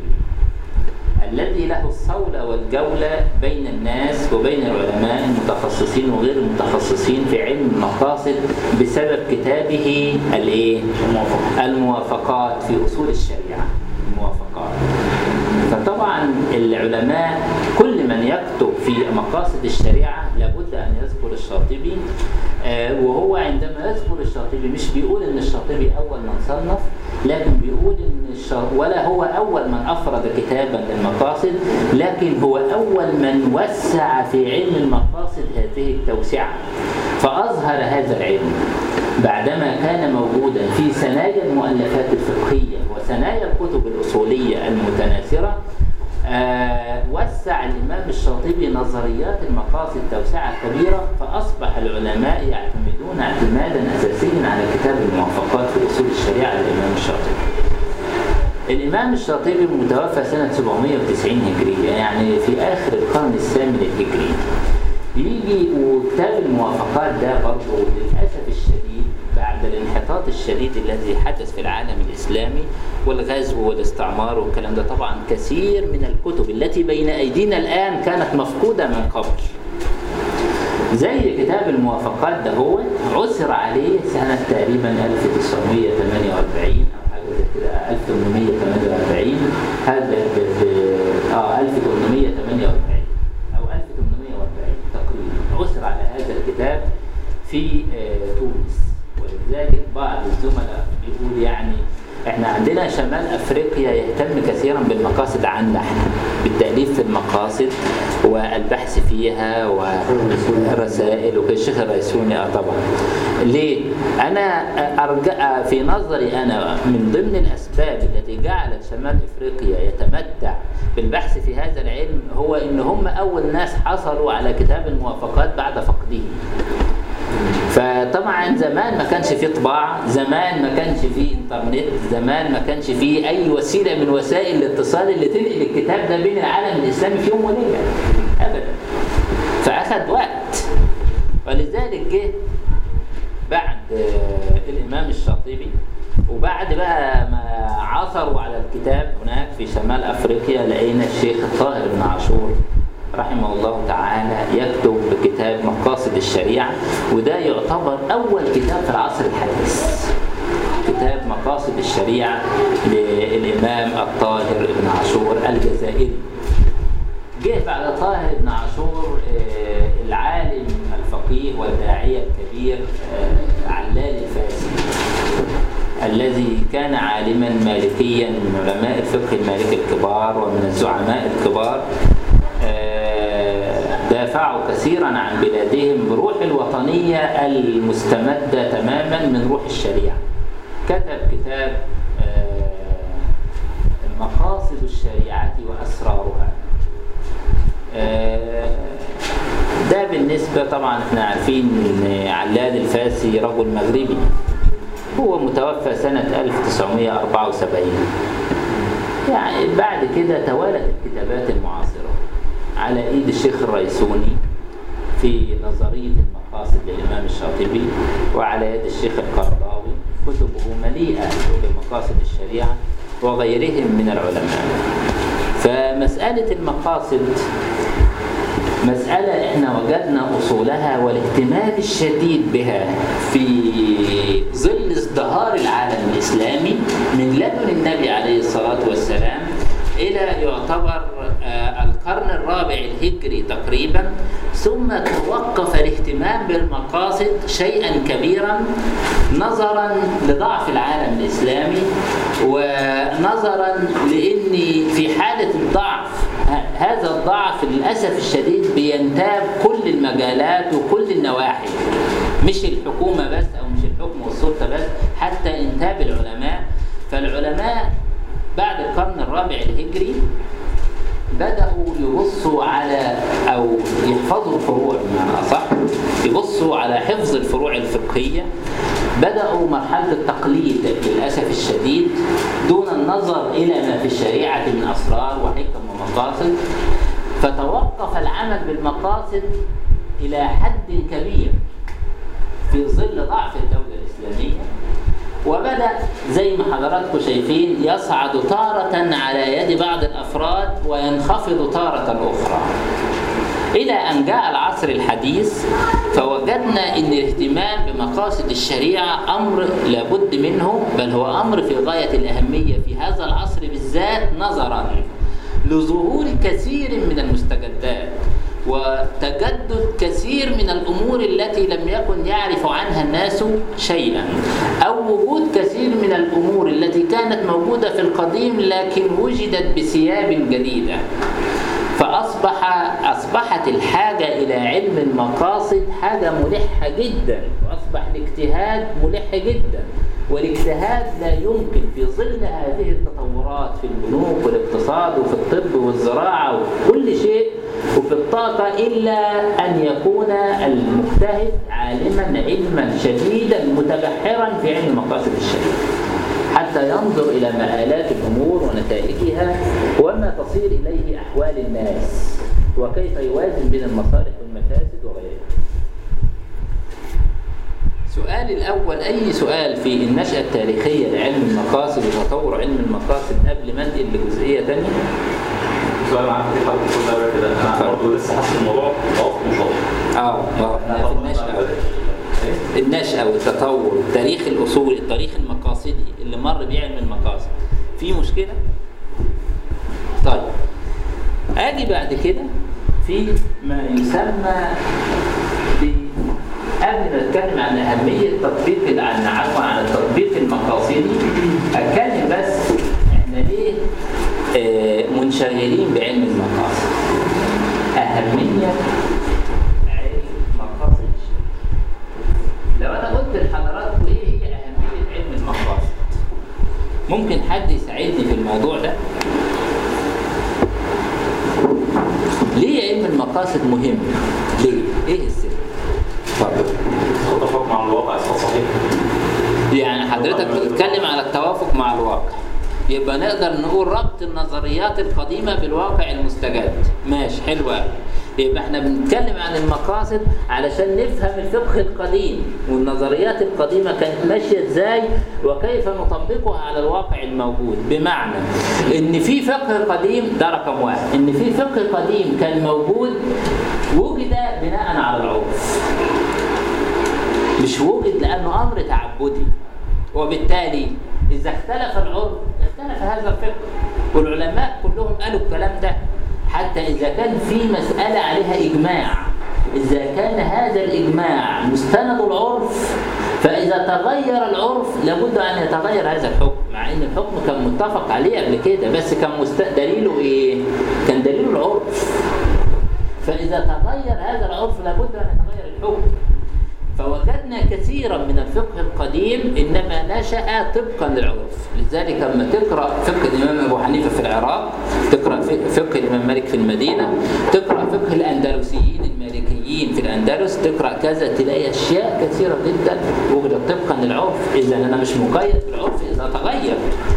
الذي له الصولة والجولة بين الناس وبين العلماء المتخصصين وغير المتخصصين في علم المقاصد بسبب كتابه الايه؟ الموافقات في اصول الشريعة الموافقات فطبعا العلماء كل من يكتب في مقاصد الشريعة لابد أن يذكر الشاطبي آه، وهو عندما يذكر الشاطبي مش بيقول ان الشاطبي اول من صنف لكن بيقول ان الشا... ولا هو اول من افرد كتابا للمقاصد لكن هو اول من وسع في علم المقاصد هذه التوسعه فاظهر هذا العلم بعدما كان موجودا في ثنايا المؤلفات الفقهيه وثنايا الكتب الاصوليه المتناثره آه، وسع الإمام الشاطبي نظريات المقاصد توسعة كبيرة فأصبح العلماء يعتمدون اعتمادا أساسيا على كتاب الموافقات في أصول الشريعة للإمام الشاطبي. الإمام الشاطبي متوفى سنة 790 هجرية يعني في آخر القرن الثامن الهجري. يجي وكتاب الموافقات ده برضه للأسف الشديد بعد الانحطاط الشديد الذي حدث في العالم الإسلامي والغزو والاستعمار والكلام ده طبعا كثير من الكتب التي بين أيدينا الآن كانت مفقودة من قبل زي كتاب الموافقات ده هو عثر عليه سنة تقريبا 1948 أو حاجة زي كده 1848 هذا ب- ب- اه 1848 أو 1840 تقريبا عثر على هذا الكتاب في آه، تونس ولذلك بعض الزملاء بيقول يعني احنا عندنا شمال افريقيا يهتم كثيرا بالمقاصد عنا احنا بالتاليف في المقاصد والبحث فيها والرسائل وكل الشيخ الريسوني اه طبعا ليه؟ انا ارجع في نظري انا من ضمن الاسباب التي جعلت شمال افريقيا يتمتع بالبحث في هذا العلم هو ان هم اول ناس حصلوا على كتاب الموافقات بعد فقده فطبعا زمان ما كانش فيه طباعة زمان ما كانش فيه انترنت زمان ما كانش فيه اي وسيلة من وسائل الاتصال اللي تنقل الكتاب ده بين العالم الاسلامي في يوم وليلة ابدا فاخذ وقت ولذلك جه بعد آه، الامام الشاطبي وبعد بقى ما عثروا على الكتاب هناك في شمال افريقيا لقينا الشيخ الطاهر بن عاشور رحمه الله تعالى يكتب كتاب مقاصد الشريعة وده يعتبر أول كتاب في العصر الحديث كتاب مقاصد الشريعة للإمام الطاهر بن عاشور الجزائري جه بعد طاهر بن عاشور آه، العالم الفقيه والداعية الكبير آه، علال الفاسي الذي كان عالما مالكيا من علماء الفقه المالكي الكبار ومن الزعماء الكبار آه، دافعوا كثيرا عن بلادهم بروح الوطنية المستمدة تماما من روح الشريعة كتب كتاب آه، مقاصد الشريعة وأسرارها آه، ده بالنسبة طبعا احنا عارفين ان علاد الفاسي رجل مغربي هو متوفى سنة 1974 يعني بعد كده توالت الكتابات المعاصرة على ايد الشيخ الريسوني في نظرية المقاصد للإمام الشاطبي وعلى يد الشيخ القرضاوي كتبه مليئة بمقاصد الشريعة وغيرهم من العلماء فمسألة المقاصد مسألة احنا وجدنا أصولها والاهتمام الشديد بها في ظل ازدهار العالم الإسلامي من لدن النبي عليه الصلاة والسلام إلى يعتبر آه، القرن الرابع الهجري تقريبا ثم توقف الاهتمام بالمقاصد شيئا كبيرا نظرا لضعف العالم الإسلامي ونظرا لأن في حالة الضعف ه- هذا الضعف للأسف الشديد بينتاب كل المجالات وكل النواحي مش الحكومة بس أو مش الحكم والسلطة بس حتى إنتاب العلماء فالعلماء بعد القرن الرابع الهجري بدأوا يبصوا على أو يحفظوا الفروع بمعنى أصح يبصوا على حفظ الفروع الفقهية بدأوا مرحلة التقليد للأسف الشديد دون النظر إلى ما في الشريعة من أسرار وحكم ومقاصد فتوقف العمل بالمقاصد إلى حد كبير في ظل ضعف الدولة الإسلامية وبدأ زي ما حضراتكم شايفين يصعد تارة على يد بعض الأفراد وينخفض تارة أخرى إلى أن جاء العصر الحديث فوجدنا أن الاهتمام بمقاصد الشريعة أمر لابد منه بل هو أمر في غاية الأهمية في هذا العصر بالذات نظرا لظهور كثير من المستجدات وتجدد كثير من الأمور التي لم يكن يعرف عنها الناس شيئا أو وجود كثير من الأمور التي كانت موجودة في القديم لكن وجدت بثياب جديدة فأصبح أصبحت الحاجة إلى علم المقاصد حاجة ملحة جدا وأصبح الاجتهاد ملح جدا والاجتهاد لا يمكن في ظل هذه التطورات في البنوك والاقتصاد وفي الطب والزراعة وكل شيء وفي الطاقة إلا أن يكون المجتهد عالما علما شديدا متبحرا في علم مقاصد الشريعة حتى ينظر إلى مآلات الأمور ونتائجها وما تصير إليه أحوال الناس وكيف يوازن بين المصالح والمفاسد وغيرها سؤالي الأول أي سؤال في النشأة التاريخية لعلم المقاصد وتطور علم المقاصد قبل ما انتقل لجزئية تانية سؤال معاك في حد كل ده كده انا برضه لسه حاسس الموضوع توقف مش واضح اه آه، احنا في النشأة النشأة والتطور تاريخ الأصول التاريخ المقاصدي اللي مر بيه علم المقاصد في مشكلة؟ طيب أجي بعد كده في ما يسمى ب قبل ما اتكلم عن اهميه تطبيق عن عفوا عن التطبيق المقاصدي اتكلم بس احنا ليه آه، منشغلين بعلم المقاصد اهميه علم مقاصد الشريعه لو انا قلت لحضراتكم ايه هي اهميه علم المقاصد ممكن حد يساعدني في الموضوع ده ليه علم المقاصد مهم ليه ايه السر اتفضل اتفق مع الواقع اسقاط صحيح يعني حضرتك بتتكلم على التوافق مع الواقع يبقى نقدر نقول ربط النظريات القديمة بالواقع المستجد ماشي حلو قوي يبقى احنا بنتكلم عن المقاصد علشان نفهم الفقه القديم والنظريات القديمة كانت ماشية ازاي وكيف نطبقها على الواقع الموجود بمعنى ان في فقه قديم ده رقم واحد ان في فقه قديم كان موجود وجد بناء على العرف مش وجد لأنه أمر تعبدي وبالتالي إذا اختلف العرف اختلف هذا الفقه والعلماء كلهم قالوا الكلام ده حتى إذا كان في مسألة عليها إجماع إذا كان هذا الإجماع مستند العرف فإذا تغير العرف لابد أن يتغير هذا الحكم مع أن الحكم كان متفق عليه قبل كده بس كان مست... دليله إيه؟ كان دليله العرف فإذا تغير هذا العرف لابد أن يتغير الحكم فوجدنا كثيرا من الفقه القديم انما نشا طبقا للعرف لذلك لما تقرا فقه الامام ابو حنيفه في العراق تقرا فقه الامام مالك في المدينه تقرا فقه الاندلسيين المالكيين في الاندلس تقرا كذا تلاقي اشياء كثيره جدا وجدت طبقا للعرف اذا انا مش مقيد بالعرف اذا تغير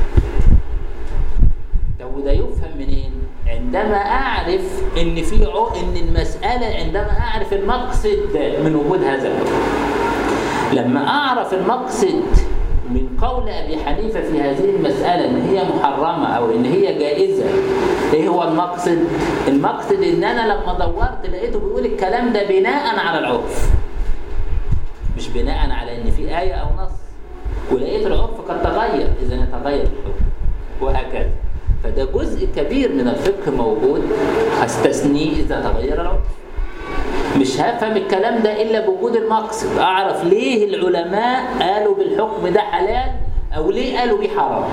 طب وده يفهم منين عندما اعرف ان في عو... ان المساله عندما اعرف المقصد من وجود هذا الحكم لما اعرف المقصد من قول ابي حنيفه في هذه المساله ان هي محرمه او ان هي جائزه ايه هو المقصد المقصد ان انا لما دورت لقيته بيقول الكلام ده بناء على العرف مش بناء على ان في ايه او نص ولقيت العرف قد تغير اذا يتغير الحكم وهكذا فده جزء كبير من الفقه موجود هستثنيه اذا تغير العرف مش هفهم الكلام ده الا بوجود المقصد اعرف ليه العلماء قالوا بالحكم ده حلال او ليه قالوا بيه حرام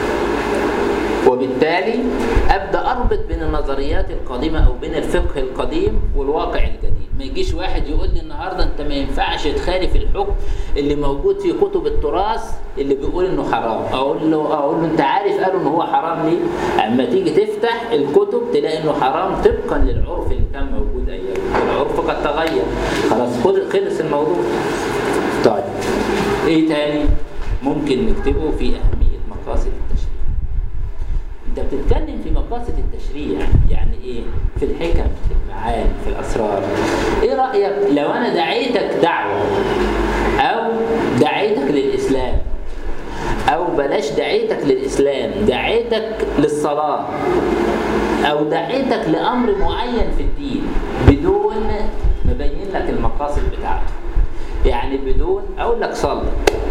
وبالتالي ابدا اربط بين النظريات القديمه او بين الفقه القديم والواقع الجديد ما يجيش واحد يقول لي النهارده انت ما ينفعش تخالف الحكم اللي موجود في كتب التراث اللي بيقول انه حرام اقول له اقول له انت عارف قالوا ان هو حرام ليه اما تيجي تفتح الكتب تلاقي انه حرام طبقا للعرف اللي كان موجود ايام العرف قد تغير خلاص خد- خلص الموضوع طيب ايه تاني ممكن نكتبه في اهميه مقاصد التشريع انت بتتكلم في مقاصد التشريع يعني ايه في الحكم في المعاني في الاسرار ايه رايك لو انا دعيتك دعوه او دعيتك للاسلام او بلاش دعيتك للاسلام دعيتك للصلاه او دعيتك لامر معين في الدين بدون ما ابين لك المقاصد بتاعته يعني بدون اقول لك صلي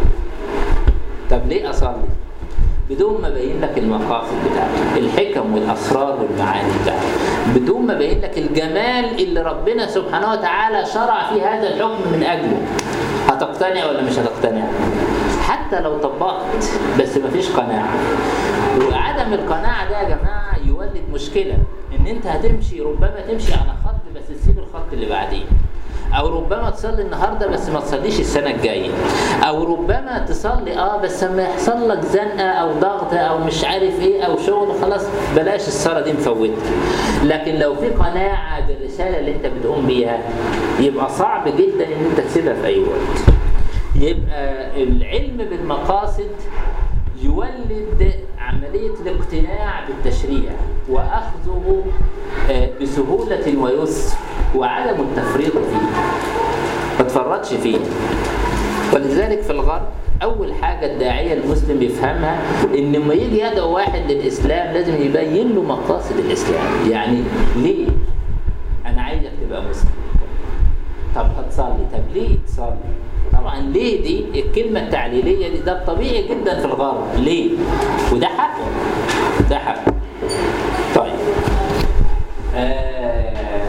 طب ليه اصلي بدون ما ابين لك المقاصد بتاعته الحكم والاسرار والمعاني بتاعته بدون ما ابين لك الجمال اللي ربنا سبحانه وتعالى شرع في هذا الحكم من اجله هتقتنع ولا مش هتقتنع حتى لو طبقت بس مفيش قناعه وعدم القناعه ده يا جماعه يولد مشكله ان انت هتمشي ربما تمشي على خط بس تسيب الخط اللي بعديه او ربما تصلي النهارده بس ما تصليش السنه الجايه او ربما تصلي اه بس لما يحصل لك زنقه او ضغط او مش عارف ايه او شغل خلاص بلاش الصلاه دي مفوتها لكن لو في قناعه بالرساله اللي انت بتقوم بيها يبقى صعب جدا ان انت تسيبها في اي وقت يبقى العلم بالمقاصد يولد عملية الاقتناع بالتشريع وأخذه آه، بسهولة ويسر وعدم التفريط فيه ما تفرطش فيه ولذلك في الغرب أول حاجة الداعية المسلم يفهمها إن لما يجي يدعو واحد للإسلام لازم يبين له مقاصد الإسلام يعني ليه أنا عايزك تبقى مسلم طب هتصلي طب ليه تصلي طبعا ليه دي الكلمة التعليلية دي ده الطبيعي جدا في الغرب ليه وده حقه ده حقه طيب آه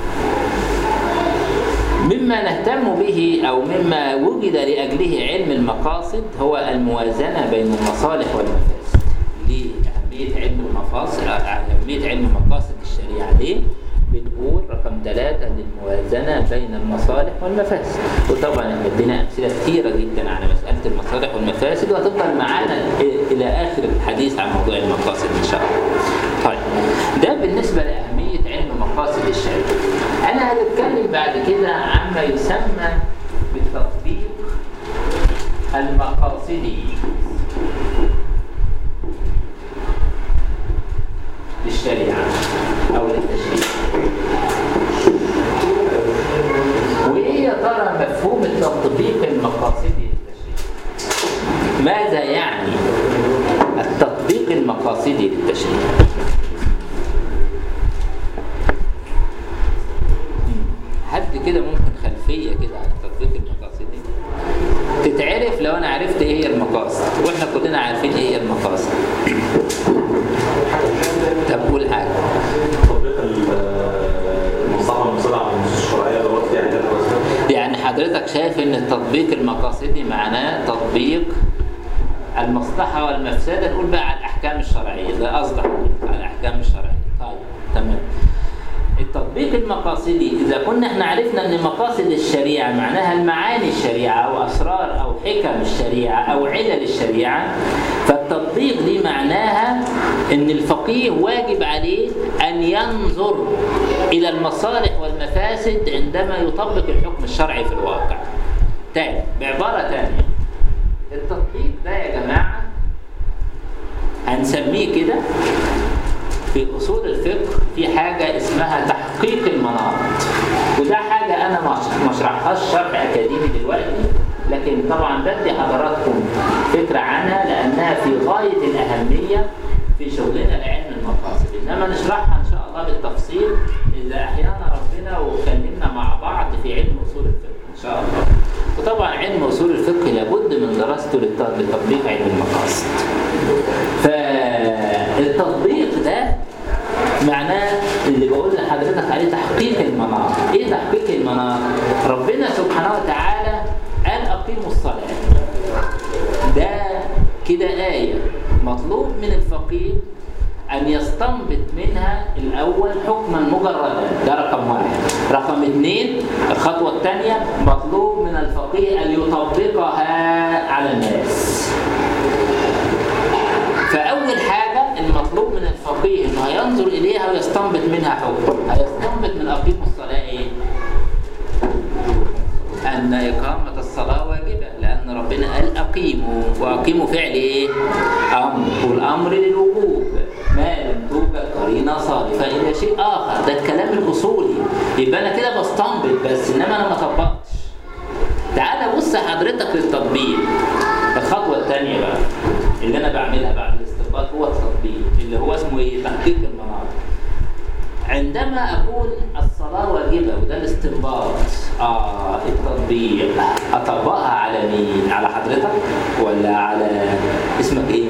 مما نهتم به أو مما وجد لأجله علم المقاصد هو الموازنة بين المصالح والمفاسد ليه أهمية علم المفاصل أهمية علم مقاصد الشريعة ليه؟ بنقول رقم ثلاثة للموازنة بين المصالح والمفاسد وطبعا احنا ادينا أمثلة كثيرة جدا على مسألة المصالح والمفاسد وهتفضل معانا إلى آخر الحديث عن موضوع المقاصد إن شاء الله طيب ده بالنسبة لأهمية علم مقاصد الشريعة أنا هنتكلم بعد كده عما يسمى بالتطبيق المقاصدي للشريعة أو للتشريع وإيه يا ترى مفهوم التطبيق المقاصدي للتشريع ماذا يعني التطبيق المقاصدي للتشريع حد كده ممكن خلفية كده عن التطبيق المقاصدي تتعرف لو انا عرفت ايه هي المقاصد واحنا كلنا عارفين ايه هي المقاصد طب قول حاجة تطبيق المصلحه المصلحه على النصوص الشرعيه اللي هو فيها عدد وسائل يعني حضرتك شايف ان التطبيق المقاصدي معناه تطبيق المصلحة والمفسدة نقول بقى على الأحكام الشرعية ده قصدك على الأحكام الشرعية طيب تمام التطبيق المقاصدي إذا كنا احنا عرفنا أن مقاصد الشريعة معناها المعاني الشريعة أو أسرار أو حكم الشريعة أو علل الشريعة فالتطبيق دي معناها أن الفقيه واجب عليه أن ينظر إلى المصالح والمفاسد عندما يطبق الحكم الشرعي في الواقع تاني بعبارة تانية التطبيق ده يا جماعة هنسميه كده في أصول الفقه في حاجة اسمها تحقيق المناط وده حاجة أنا ما اشرحهاش شرح أكاديمي دلوقتي لكن طبعا بدي حضراتكم فكرة غاية الأهمية في شغلنا لعلم المقاصد إنما نشرحها إن شاء الله بالتفصيل إذا أحيانا ربنا واتكلمنا مع بعض في علم أصول الفقه إن شاء الله وطبعا علم أصول الفقه لابد من دراسته للت- لتطبيق علم المقاصد فالتطبيق ده معناه اللي بقول لحضرتك عليه تحقيق المناط ايه تحقيق المناط ربنا سبحانه وتعالى قال اقيموا الصلاه ده كده آية مطلوب من الفقيه أن يستنبط منها الأول حكما مجردا ده رقم واحد رقم اثنين الخطوة الثانية مطلوب من الفقيه أن يطبقها على الناس فأول حاجة المطلوب من الفقيه إنه هينظر إليها ويستنبط منها حكم هيستنبط من أقيموا الصلاة إيه؟ أن إقامة الصلاة واجبة لأن ربنا قال أقيموا وأقيموا فعل إيه؟ أمر والأمر للوجوب ما لم توجد قرينة صارفة إلى شيء آخر ده الكلام الأصولي يبقى أنا كده بستنبط بس إنما أنا ما طبقتش تعالى بص حضرتك للتطبيق الخطوة الثانية بقى اللي أنا بعملها بعد الاستنباط هو التطبيق اللي هو اسمه إيه؟ تحقيق المناطق عندما أقول الصلاة واجبة وده الاستنباط آه التطبيق أطبقها على مين؟ على حضرتك ولا على اسمك إيه؟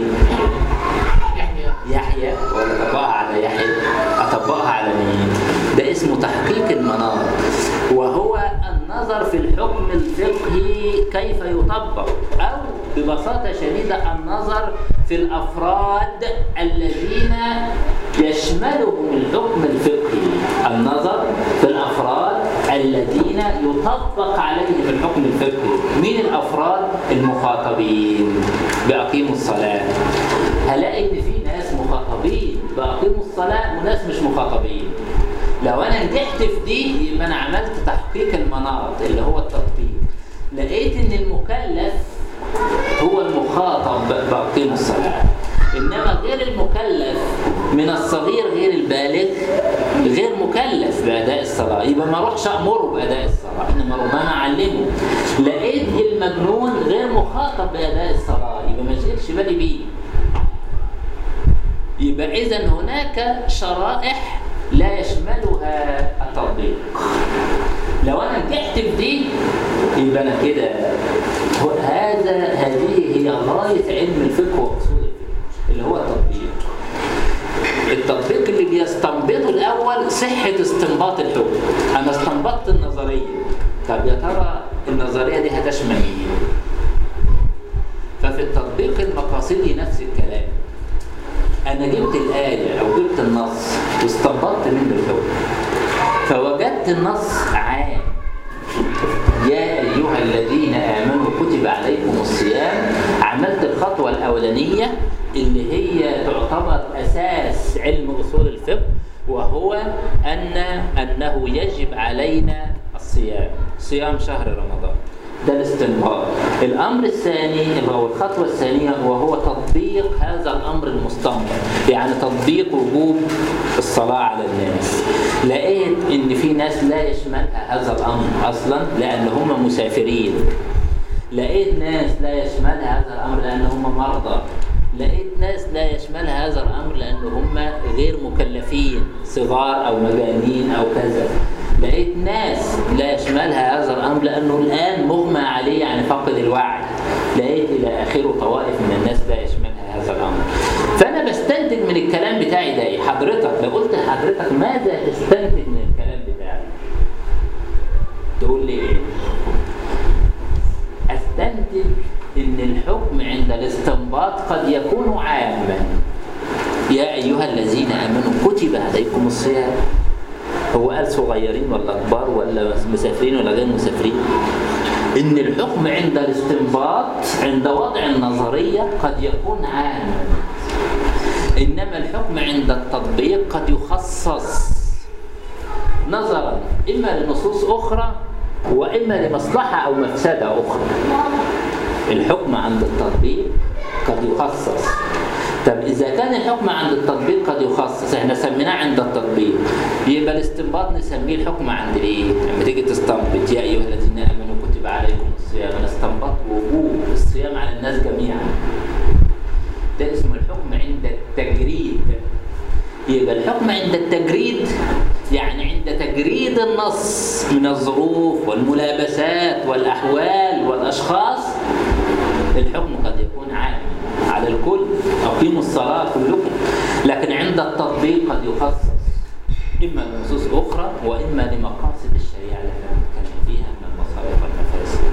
يحيى ولا أطبقها على يحيى؟ أطبقها على مين؟ ده اسمه تحقيق المناط وهو النظر في الحكم الفقهي كيف يطبق أو ببساطة شديدة النظر في الأفراد الذين يشملهم الحكم الفقهي النظر في الأفراد الذين يطبق عليهم الحكم الفقهي مين الأفراد المخاطبين بأقيموا الصلاة هلاقي إن في ناس مخاطبين بأقيموا الصلاة وناس مش مخاطبين لو أنا نجحت في دي يبقى أنا عملت تحقيق المناط اللي هو التطبيق لقيت إن المكلف هو المخاطب بأقيم الصلاة إنما غير المكلف من الصغير غير البالغ غير مكلف بأداء الصلاة يبقى ما اروحش أمره بأداء الصلاة إنما ربما أعلمه لقيت المجنون غير مخاطب بأداء الصلاة يبقى ما اشغلش بالي بيه يبقى إذا هناك شرائح لا يشملها التطبيق لو أنا نجحت في دي يبقى أنا كده هو- هذا هذه هي غاية علم الفقه وأصول الفقه اللي هو التطبيق التطبيق اللي بيستنبطه الأول صحة استنباط الحكم أنا استنبطت النظرية طب يا ترى النظرية دي هتشمل مين؟ ففي التطبيق المقاصدي نفس الكلام أنا جبت الآية أو جبت النص واستنبطت منه الحكم فوجدت النص عام يا أيها الذين آمنوا كتب عليكم الصيام عملت الخطوة الأولانية اللي هي تعتبر أساس علم أصول الفقه وهو أن أنه يجب علينا الصيام صيام شهر رمضان ده الاستنباط الأمر الثاني أو الخطوة الثانية وهو تطبيق هذا الأمر المستنبط يعني تطبيق وجوب الصلاة على الناس لقيت إن في ناس لا يشملها هذا الأمر أصلا لأن هم مسافرين لقيت ناس لا يشملها هذا الأمر لأن هم مرضى لقيت ناس لا يشملها هذا الأمر لأن هم غير مكلفين صغار أو مجانين أو كذا لقيت ناس لا يشملها هذا الأمر لأنه الآن مغمى عليه يعني فقد الوعي لقيت إلى آخره طوائف من الناس لا يشملها هذا الأمر فأنا بستنتج من الكلام بتاعي ده إيه؟ حضرتك لو قلت لحضرتك ماذا تستنتج من الكلام بتاعي تقول لي إيه أستنتج إن الحكم عند الاستنباط قد يكون عاما يا أيها الذين آمنوا كتب عليكم الصيام هو قال صغيرين ولا كبار ولا مسافرين ولا غير مسافرين إن الحكم عند الاستنباط عند وضع النظرية قد يكون عاما إنما الحكم عند التطبيق قد يخصص نظرا إما لنصوص أخرى وإما لمصلحة أو مفسدة أخرى الحكم عند التطبيق قد يخصص طب إذا كان الحكم عند التطبيق قد يخصص احنا سميناه عند التطبيق يبقى الاستنباط نسميه الحكم عند الايه؟ لما تيجي تستنبط يا أيها الذين آمنوا كتب عليكم الصيام أنا استنبطت وجوب الصيام على الناس جميعا ده تجريد يبقى الحكم عند التجريد يعني عند تجريد النص من الظروف والملابسات والأحوال والأشخاص الحكم قد يكون عام على الكل أقيموا الصلاة كلكم لكن عند التطبيق قد يخصص إما لنصوص أخرى وإما لمقاصد الشريعة التي نتكلم فيها من المصالح والمفاسد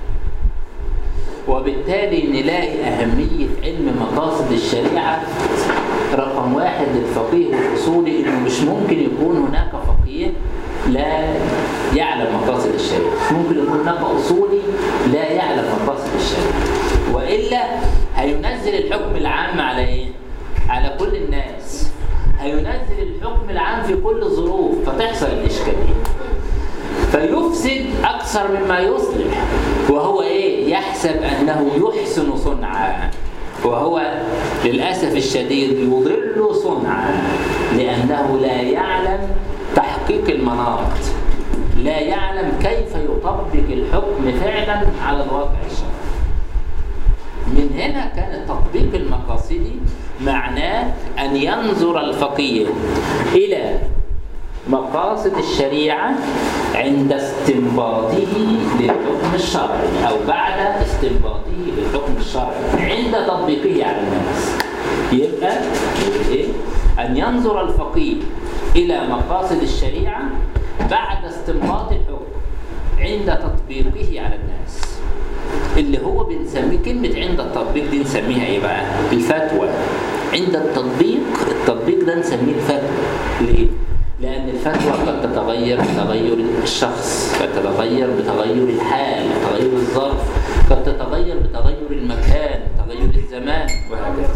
وبالتالي نلاقي أهمية علم مقاصد الشريعة رقم واحد للفقيه الأصولي إنه مش ممكن يكون هناك فقيه لا يعلم مقاصد الشريعة مش ممكن يكون هناك أصولي لا يعلم مقاصد الشريعة وإلا هينزل الحكم العام على إيه؟ على كل الناس هينزل الحكم العام في كل الظروف فتحصل الإشكالية فيفسد أكثر مما يصلح وهو إيه؟ يحسب أنه يحسن صنعا وهو للأسف الشديد يضل صنعا لأنه لا يعلم تحقيق المناط لا يعلم كيف يطبق الحكم فعلا على الواقع الشرعي من هنا كان التطبيق المقاصدي معناه أن ينظر الفقيه إلى مقاصد الشريعة عند استنباطه للحكم الشرعي أو بعد استنباطه للحكم الشرعي عند تطبيقه على الناس يبقى إيه؟ أن ينظر الفقيه إلى مقاصد الشريعة بعد استنباط الحكم عند تطبيقه على الناس اللي هو بنسميه كلمة عند التطبيق دي نسميها ايه بقى؟ الفتوى عند التطبيق التطبيق ده نسميه الفتوى ليه؟ لأن الفتوى قد تتغير بتغير الشخص قد تتغير بتغير الحال بتغير الظرف قد تتغير بتغير المكان تغير الزمان وهكذا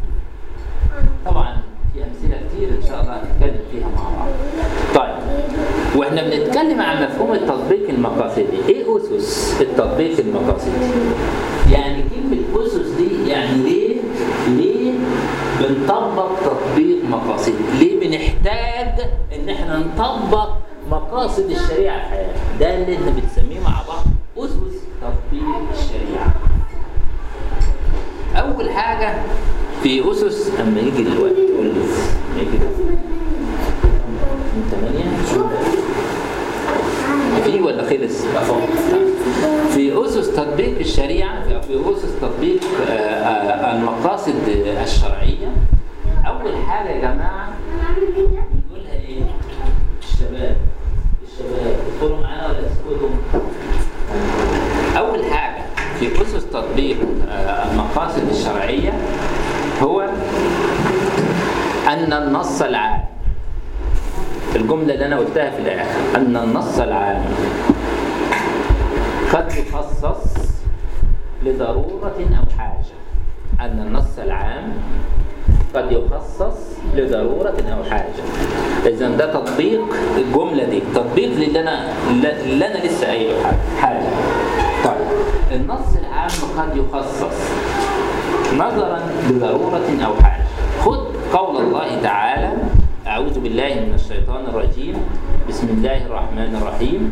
طبعا في أمثلة كتير إن شاء الله هنتكلم فيها مع بعض طيب واحنا بنتكلم عن مفهوم التطبيق المقاصدي ايه اسس التطبيق المقاصدي يعني كلمه اسس دي يعني ليه ليه بنطبق تطبيق مقاصدي ليه بنحتاج ان احنا نطبق مقاصد الشريعه في حياتنا ده اللي احنا بنسميه مع بعض اسس تطبيق الشريعه اول حاجه في اسس اما يجي الوقت تقول لي يجي من 8 في ولا خلص؟ في أسس تطبيق الشريعة في أسس تطبيق آه، آه، المقاصد الشرعية أول حاجة يا جماعة بنقولها إيه؟ الشباب الشباب ادخلوا معانا ولا تسكتوا؟ أول حاجة في أسس تطبيق آه، المقاصد الشرعية هو أن النص العام الجملة اللي أنا قلتها في الآخر أن النص العام قد يخصص لضرورة أو حاجة أن النص العام قد يخصص لضرورة أو حاجة إذا ده تطبيق الجملة دي تطبيق للي أنا اللي أنا لسه قايله حاجة- حاجة طيب النص العام قد يخصص نظرا لضرورة أو حاجة خذ قول الله تعالى أعوذ بالله من الشيطان الرجيم بسم الله الرحمن الرحيم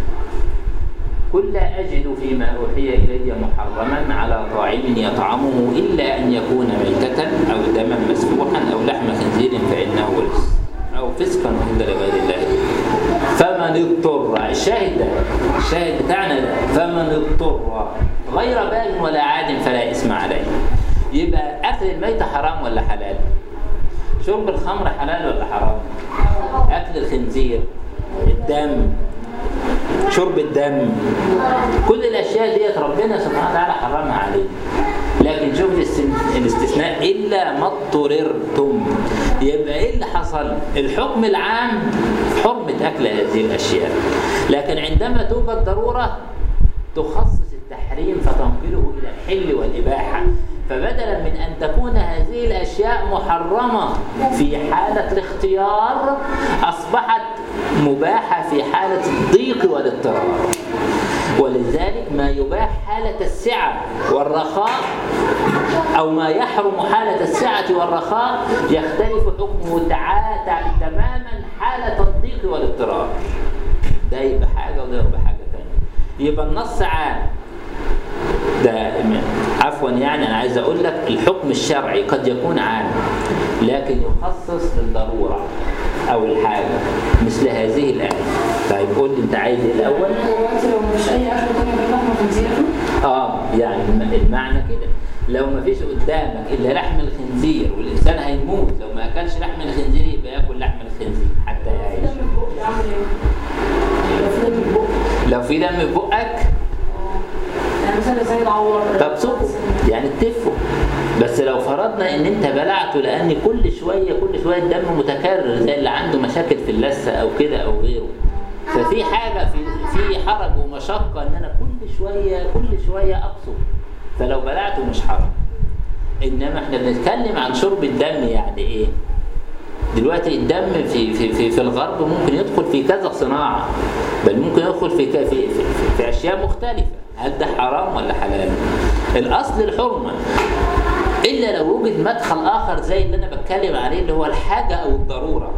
قل لا أجد فيما أوحي إلي محرما على طاعم يطعمه إلا أن يكون ميتة أو دما مسفوحا أو لحم خنزير فإنه رجس أو فسقا أهل لغير الله فمن اضطر الشاهد ده الشاهد بتاعنا ده فمن اضطر غير باغ ولا عاد فلا إثم عليه يبقى أكل الميتة حرام ولا حلال؟ شرب الخمر حلال ولا حرام؟ أكل الخنزير الدم شرب الدم كل الاشياء ديت ربنا سبحانه وتعالى حرمها علينا لكن شوف الاستن- الاستثناء الا ما اضطررتم يبقى ايه اللي حصل الحكم العام حرمه اكل هذه الاشياء لكن عندما توجد ضروره تخصص التحريم فتنقله الى الحل والاباحه فبدلا من ان تكون هذه الاشياء محرمه في حاله الاختيار اصبحت مباحه في حاله الضيق والاضطرار ولذلك ما يباح حالة السعة والرخاء أو ما يحرم حالة السعة والرخاء يختلف حكمه تعالى تماما حالة الضيق والاضطرار ده يبقى حاجة وده يبقى حاجة تانية يبقى النص عام ده عفوا يعني انا عايز اقول لك الحكم الشرعي قد يكون عام لكن يخصص للضرورة أو الحاجة مثل هذه الآية طيب قول لي أنت عايز إيه الأول؟ دلوقتي لو مفيش اي اكل تاني غير لحمه خنزير اه يعني الم- المعنى كده لو ما فيش قدامك الا لحم الخنزير والانسان هيموت لو ما اكلش لحم الخنزير يبقى ياكل لحم الخنزير حتى في يعيش دم في بقي اعمل ايه؟ لو في دم في بقي لو في دم في بقك يعني مثلا زي العور طب صبه يعني اتفه بس لو فرضنا ان انت بلعته لان كل شويه كل شويه الدم متكرر زي اللي عنده مشاكل في اللثه او كده او غيره ففي حاجه في في حرج ومشقه ان انا كل شويه كل شويه ابصق فلو بلعته مش حرج انما احنا بنتكلم عن شرب الدم يعني ايه دلوقتي الدم في في في, في الغرب ممكن يدخل في كذا صناعه بل ممكن يدخل في ك- في في, في اشياء مختلفه هل ده حرام ولا حلال الاصل الحرمه الا لو وجد مدخل اخر زي اللي انا بتكلم عليه اللي هو الحاجه او الضروره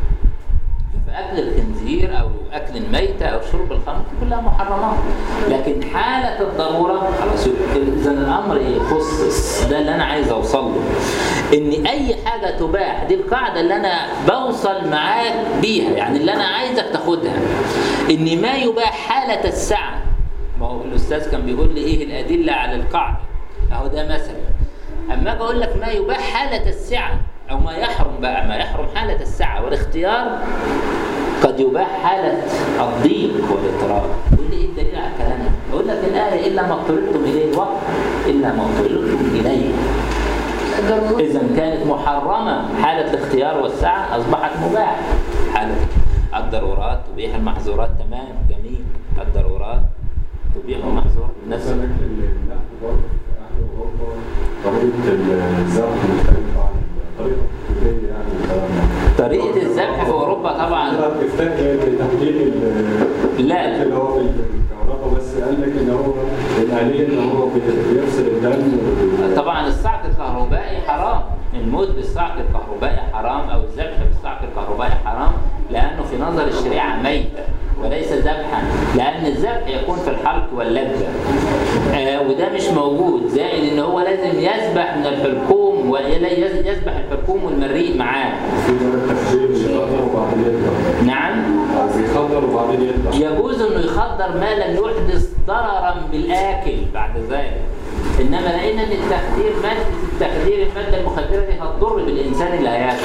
فاكل الخنزير او اكل الميته او شرب الخمر دي كلها محرمات لكن حاله الضروره خلاص اذا الامر يخصص ده اللي انا عايز اوصل له ان اي حاجه تباح دي القاعده اللي انا بوصل معاك بيها يعني اللي انا عايزك تاخدها ان ما يباح حاله السعه ما هو الاستاذ كان بيقول لي ايه الادله على القاعده اهو ده مثلا اما اجي اقول لك ما يباح حاله السعه او ما يحرم بقى ما يحرم حاله السعه والاختيار قد يباح حالة الضيق والاضطراب يقول لي ايه الدليل على الكلام ده؟ اقول لك الآية إلا ما اضطررتم إليه وقت إلا ما اضطررتم إليه الضرورات إذا كانت محرمة حالة الاختيار والسعة أصبحت مباح حالة الضرورات تبيح المحظورات تمام جميل الضرورات تبيح المحظورات نفس مثلا اللحم برضه في أهل أوروبا طريقة الذبح مختلفة عن الطريقة التقليدية يعني الكلام ده. طريقة الذبح في أوروبا طبعا افتاء بتحليل ال- لا اللي هو في الكهرباء بس قال لك ان هو الآلية ان هو بي- بيفصل الدم طبعا الصعق الكهربائي حرام الموت بالصعق الكهربائي حرام او الذبح بالصعق الكهربائي حرام لانه في نظر الشريعه ميتا وليس ذبحا لان الذبح يكون في الحلق واللذه آه وده مش موجود زائد ان هو لازم يذبح من الحلقوم ويذبح الحلقوم والمريء معاه في ده التخدير بيخدر وبعدين يطلع نعم أو بيخدر وبعدين يطلع يجوز انه يخدر ما لم يحدث ضررا بالاكل بعد ذلك انما لقينا ان التخدير ماده التخدير الماده المخدره دي هتضر بالانسان اللي هياكل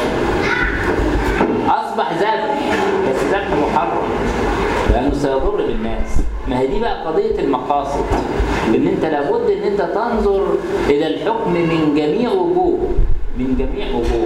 اصبح ذبح بس ذبح محرم لانه سيضر بالناس ما هي دي بقى قضيه المقاصد ان انت لابد ان انت تنظر الى الحكم من جميع وجوهه من جميع وجوهه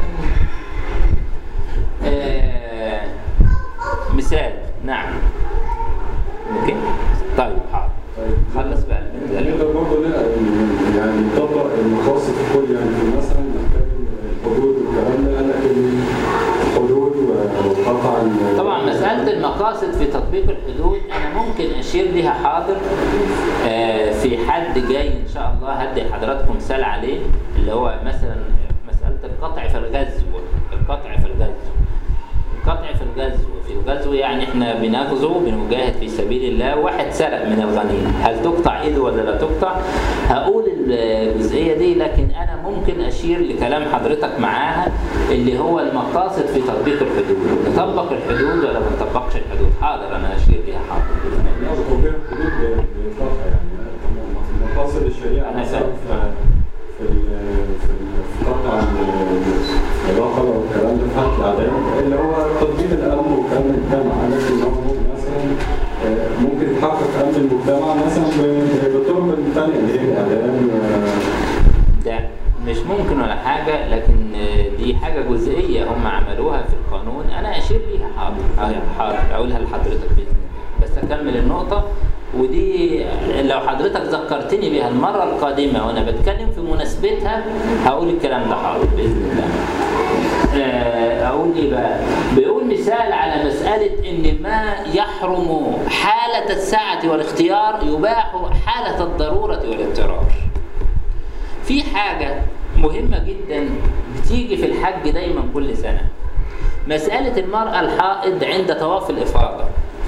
آه مثال نعم اوكي طيب حاضر خلص بقى المثال. نقدر برضه لا يعني نطبق المقاصد في كل يعني في مثلا نتكلم الحدود والكلام ده قال لك إن الحدود وقطع ال- طبعا مسألة المقاصد في تطبيق الحدود أنا ممكن أشير لها حاضر آه، في حد جاي إن شاء الله هدي حضراتكم مثال عليه اللي هو مثلا مسألة القطع في الغزو القطع في الغزو القطع في الغزو في الغزو يعني احنا بنغزو بنجاهد في سبيل الله واحد سرق من الغنيمة هل تقطع ايده ولا لا تقطع هقول الجزئية دي لكن انا ممكن اشير لكلام حضرتك معاها اللي هو المقاصد في تطبيق الحدود نطبق الحدود ولا ما نطبقش الحدود حاضر انا اشير ليها حاضر بإذن الله. لا تطبيق الحدود بإطلاقها يعني مقاصد الشريعة أنا مثلا فاهم. في في ال- في ال- في قطع ال- الرقبة والكلام ده في حد الأعداء اللي هو تطبيق الأمن وكلام المجتمع لكن هو مثلا آه، ممكن يتحقق أمن المجتمع مثلا ب- بالطرق الثانية اللي هي الإعلام و- ده مش ممكن ولا حاجة لكن آه، دي حاجة جزئية هم عملوها في القانون أنا أشير ليها حاضر آه، حاضر أقولها لحضرتك بإذن الله بس أكمل النقطة ودي لو حضرتك ذكرتني بها المرة القادمة وأنا بتكلم في مناسبتها هقول الكلام ده حاضر بإذن الله آه، أقول إيه بقى؟ بيقول مثال على مسألة إن ما يحرم حالة السعة والاختيار يباح حالة الضرورة والاضطرار. في حاجة مهمة جدا بتيجي في الحج دايما كل سنة مسألة المرأة الحائض عند طواف الإفاضة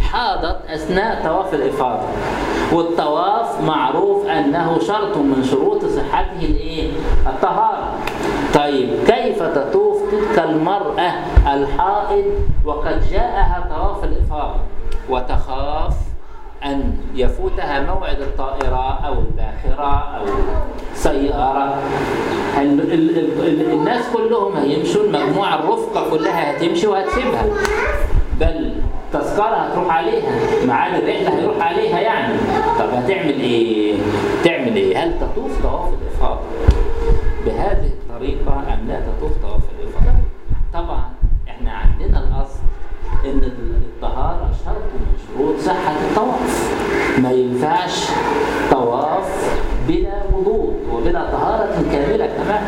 حاضت أثناء طواف الإفاضة والطواف معروف أنه شرط من شروط صحته الإيه؟ الطهارة طيب كيف تطوف تلك المرأة الحائض وقد جاءها طواف الإفاضة وتخاف أن يفوتها موعد الطائرة أو الباخرة أو سيارة ال- ال- ال- ال- الناس كلهم هيمشوا المجموعة الرفقة كلها هتمشي وهتسيبها بل تذكرة هتروح عليها ميعاد الرحلة هيروح عليها يعني طب هتعمل ايه؟ تعمل ايه؟ هل تطوف طواف الإفاضة بهذه الطريقة أم لا تطوف طواف الإفاضة؟ طبعا احنا عندنا الأصل إن الطهارة شرط من شروط صحة الطواف ما ينفعش طواف بلا وضوء وبلا طهارة كاملة كمان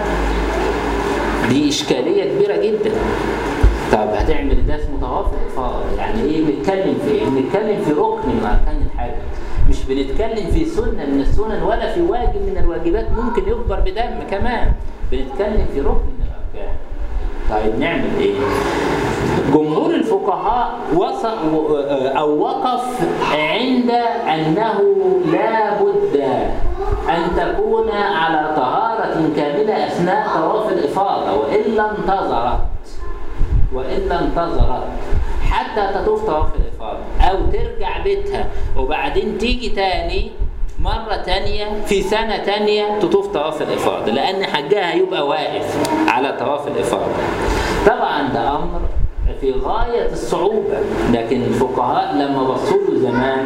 دي إشكالية كبيرة جدا طب هتعمل ده اسمه طواف الإفاضة يعني إيه بنتكلم في إيه؟ بنتكلم في ركن من أركان الحج مش بنتكلم في سنة من السنن ولا في واجب من الواجبات ممكن يكبر بدم كمان بنتكلم في ركن من الأركان طيب نعمل إيه؟ جمهور الفقهاء وص- و- أو وقف عند أنه لا بد أن تكون على طهارة كاملة أثناء طواف الإفاضة وإلا انتظرت وإلا انتظرت حتى تطوف طواف الإفاضة أو ترجع بيتها وبعدين تيجي تاني مرة تانية في سنة تانية تطوف طواف الإفاضة لأن حجها هيبقى واقف على طواف الإفاضة طبعا ده أمر في غاية الصعوبة لكن الفقهاء لما بصوا له زمان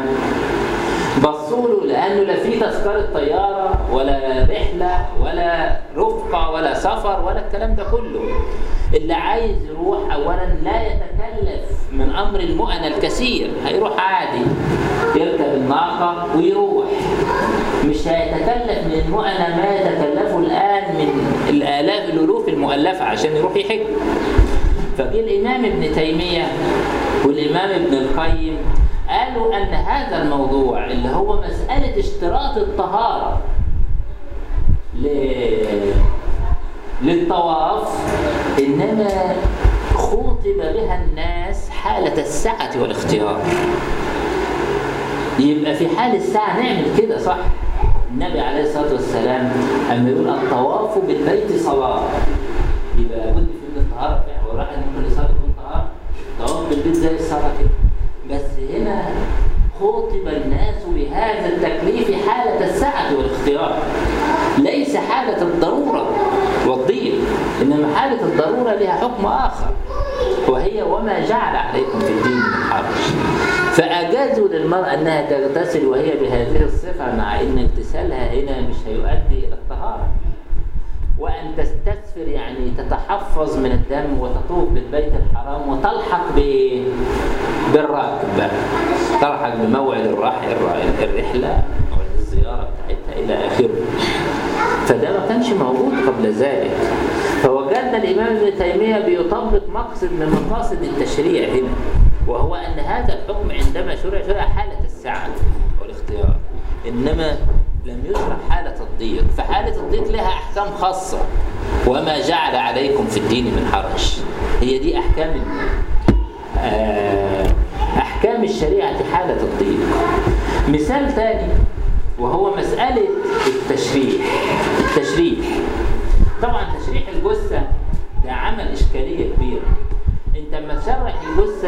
بصوا له لأنه لا في تذكرة طيارة ولا رحلة ولا رفقة ولا سفر ولا الكلام ده كله اللي عايز يروح أولا لا يتكلف من أمر المؤنة الكثير هيروح عادي يركب الناقة ويروح مش هيتكلف من المؤنة ما يتكلفه الآن من الآلاف الألوف المؤلفة عشان يروح يحج فجه الإمام ابن تيمية والإمام ابن القيم قالوا أن هذا الموضوع اللي هو مسألة اشتراط الطهارة ل... للطواف إنما خوطب بها الناس حالة السعة والاختيار يبقى في حال الساعة نعمل كده صح النبي عليه الصلاة والسلام أما يقول الطواف بالبيت صلاة يبقى لابد في الطهارة فعلا وراح ان كل صلاة تكون طهارة طواف بالبيت زي الصلاة كده بس هنا خاطب الناس بهذا التكليف حالة السعة والاختيار ليس حالة الضرورة والضيق إنما حالة الضرورة لها حكم آخر وهي وما جعل عليكم في الدين من حرج فأجازوا للمرأة أنها تغتسل وهي بهذه الصفة مع أن اغتسالها هنا مش هيؤدي إلى الطهارة وأن تستسفر يعني تتحفظ من الدم وتطوف بالبيت الحرام وتلحق ب... بالراكب تلحق بموعد الرح... الر- الرحلة موعد الزيارة بتاعتها إلى آخره فده ما كانش موجود قبل ذلك فوجدنا الإمام ابن تيمية بيطبق مقصد من مقاصد التشريع هنا وهو أن هذا الحكم عندما شرع شرع حالة السعة والاختيار إنما لم يشرع حالة الضيق فحالة الضيق لها أحكام خاصة وما جعل عليكم في الدين من حرج هي دي أحكام آه، أحكام الشريعة حالة الضيق مثال ثاني وهو مسألة التشريح التشريح طبعا تشريح الجثة ده عمل إشكالية كبيرة أنت لما تشرح الجثة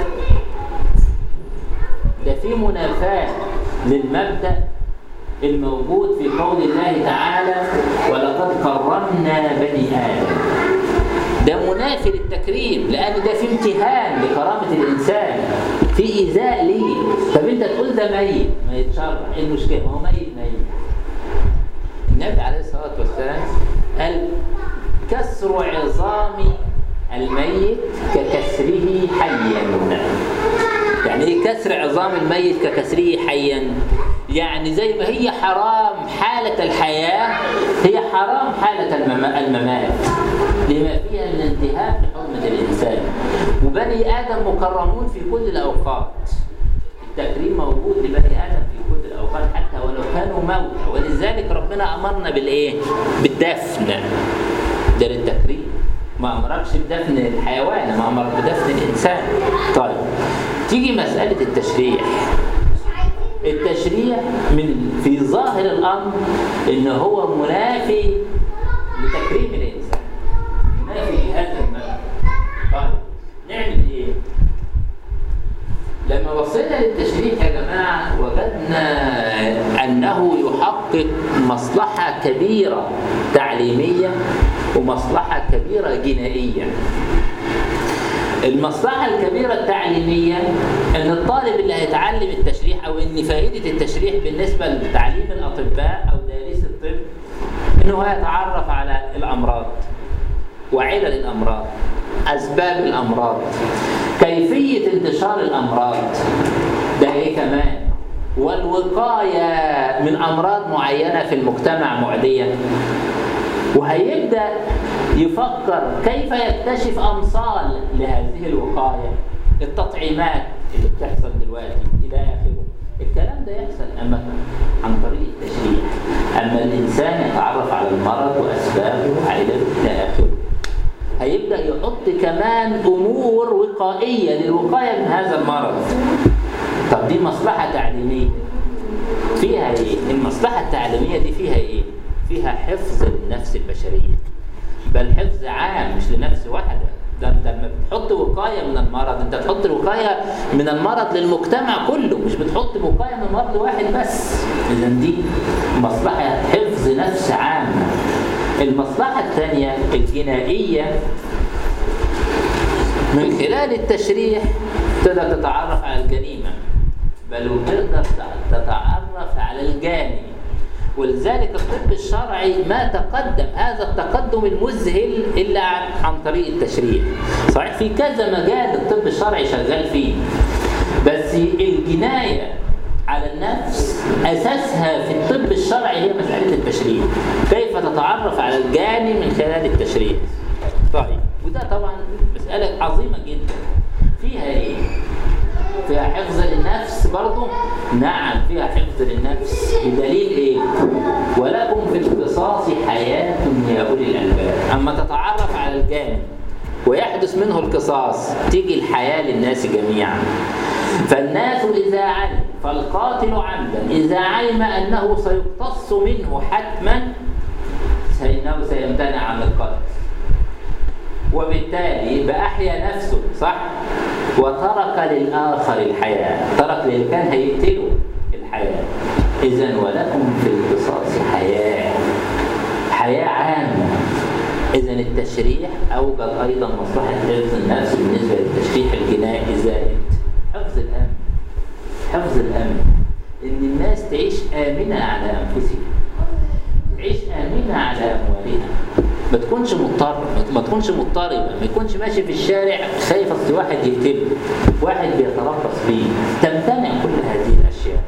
ده في منافاة للمبدأ الموجود في قول الله تعالى ولقد كرمنا بني آدم ده منافي للتكريم لأن ده في امتهان لكرامة الإنسان في إيذاء ليه طب أنت تقول ده ميت ما يتشرح إيه المشكلة ما هو ميت ميت النبي عليه الصلاة والسلام قال كسر عظام الميت ككسره حيا يعني ايه كسر عظام الميت ككسره حيا يعني زي ما هي حرام حالة الحياة هي حرام حالة المما- الممات لما فيها من انتهاك لحرمة الإنسان وبني آدم مكرمون في كل الأوقات التكريم موجود لبني آدم في كل الأوقات حتى ولو كانوا موتى ولذلك ربنا أمرنا بالإيه؟ بالدفن ده للتكريم ما أمركش بدفن الحيوان ما أمرك بدفن الإنسان طيب تيجي مسألة التشريح التشريع من في ظاهر الأمر إن هو منافي لتكريم الإنسان منافي لهذا المبدأ طيب نعمل إيه؟ لما وصلنا للتشريح يا جماعة وجدنا أنه يحقق مصلحة كبيرة تعليمية ومصلحة كبيرة جنائية المصلحة الكبيرة التعليمية أن الطالب اللي هيتعلم التشريح أو أن فائدة التشريح بالنسبة لتعليم الأطباء أو دارس الطب أنه هيتعرف على الأمراض وعلل الأمراض أسباب الأمراض كيفية انتشار الأمراض ده إيه كمان والوقاية من أمراض معينة في المجتمع معدية وهيبدأ يفكر كيف يكتشف أمثال لهذه الوقاية التطعيمات اللي بتحصل دلوقتي إلى آخره الكلام ده يحصل أما عن طريق التشريح أما الإنسان يتعرف على المرض وأسبابه وعلله إلى آخره هيبدأ يحط كمان أمور وقائية للوقاية من هذا المرض طب دي مصلحة تعليمية فيها إيه؟ المصلحة التعليمية دي فيها إيه؟ فيها حفظ للنفس البشرية بل حفظ عام مش لنفس واحدة ده انت لما بتحط وقايه من المرض انت بتحط الوقايه من المرض للمجتمع كله مش بتحط وقايه من مرض واحد بس اذا دي مصلحه حفظ نفس عامه المصلحه الثانيه الجنائيه من خلال التشريح تقدر تتعرف على الجريمه بل وتقدر تتعرف على الجاني ولذلك الطب الشرعي ما تقدم هذا التقدم المذهل الا عن, عن طريق التشريع صحيح في كذا مجال الطب الشرعي شغال فيه بس الجنايه على النفس اساسها في الطب الشرعي هي مساله التشريع كيف تتعرف على الجاني من خلال التشريع طيب وده طبعا مساله عظيمه جدا فيها ايه فيها حفظ للنفس برضه نعم فيها حفظ للنفس بدليل ايه ولكم في القصاص حياة يا أولي الألباب أما تتعرف على الجانب ويحدث منه القصاص تيجي الحياة للناس جميعا فالناس إذا علم فالقاتل عمدا إذا علم أنه سيقتص منه حتما فإنه سيمتنع عن القتل وبالتالي يبقى أحيا نفسه صح وترك للآخر الحياة ترك للي كان هيقتله الحياة إذا ولكم في القصاص حياة حياة عامة إذا التشريح أوجد أيضا مصلحة حفظ النفس بالنسبة للتشريح الجنائي زائد حفظ الأمن حفظ الأمن إن الناس تعيش آمنة على أنفسها تعيش آمنة على أموالها ما تكونش مضطر ما تكونش مضطربه ما يكونش ماشي في الشارع خايف اصل واحد يقتله واحد بيتربص بيه تمتنع كل هذه الاشياء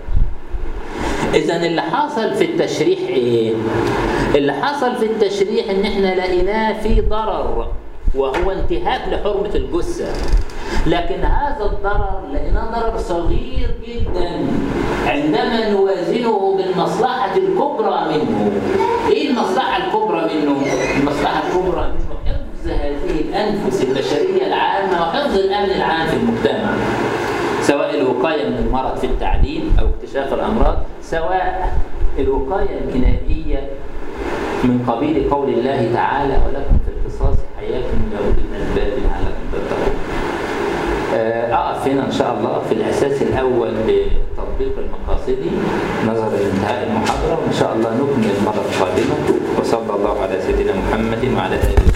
اذا اللي حصل في التشريح ايه اللي حصل في التشريح ان احنا لقيناه في ضرر وهو انتهاك لحرمه الجثه لكن هذا الضرر لقيناه ضرر صغير جدا عندما نوازنه بالمصلحه الكبرى منه ايه المصلحه الكبرى منه المصلحه الكبرى منه حفظ هذه الانفس البشريه العامه وحفظ الامن العام في المجتمع سواء الوقايه من المرض في التعليم او اكتشاف الامراض سواء الوقايه الجنائيه من قبيل قول الله تعالى ولكم في القصاص حياه يا اولي الالباب لعلكم تتقون أقف هنا إن شاء الله في الأساس الأول لتطبيق المقاصدي نظرا لانتهاء المحاضرة وإن شاء الله نكمل المرة القادمة وصلى الله على سيدنا محمد وعلى آله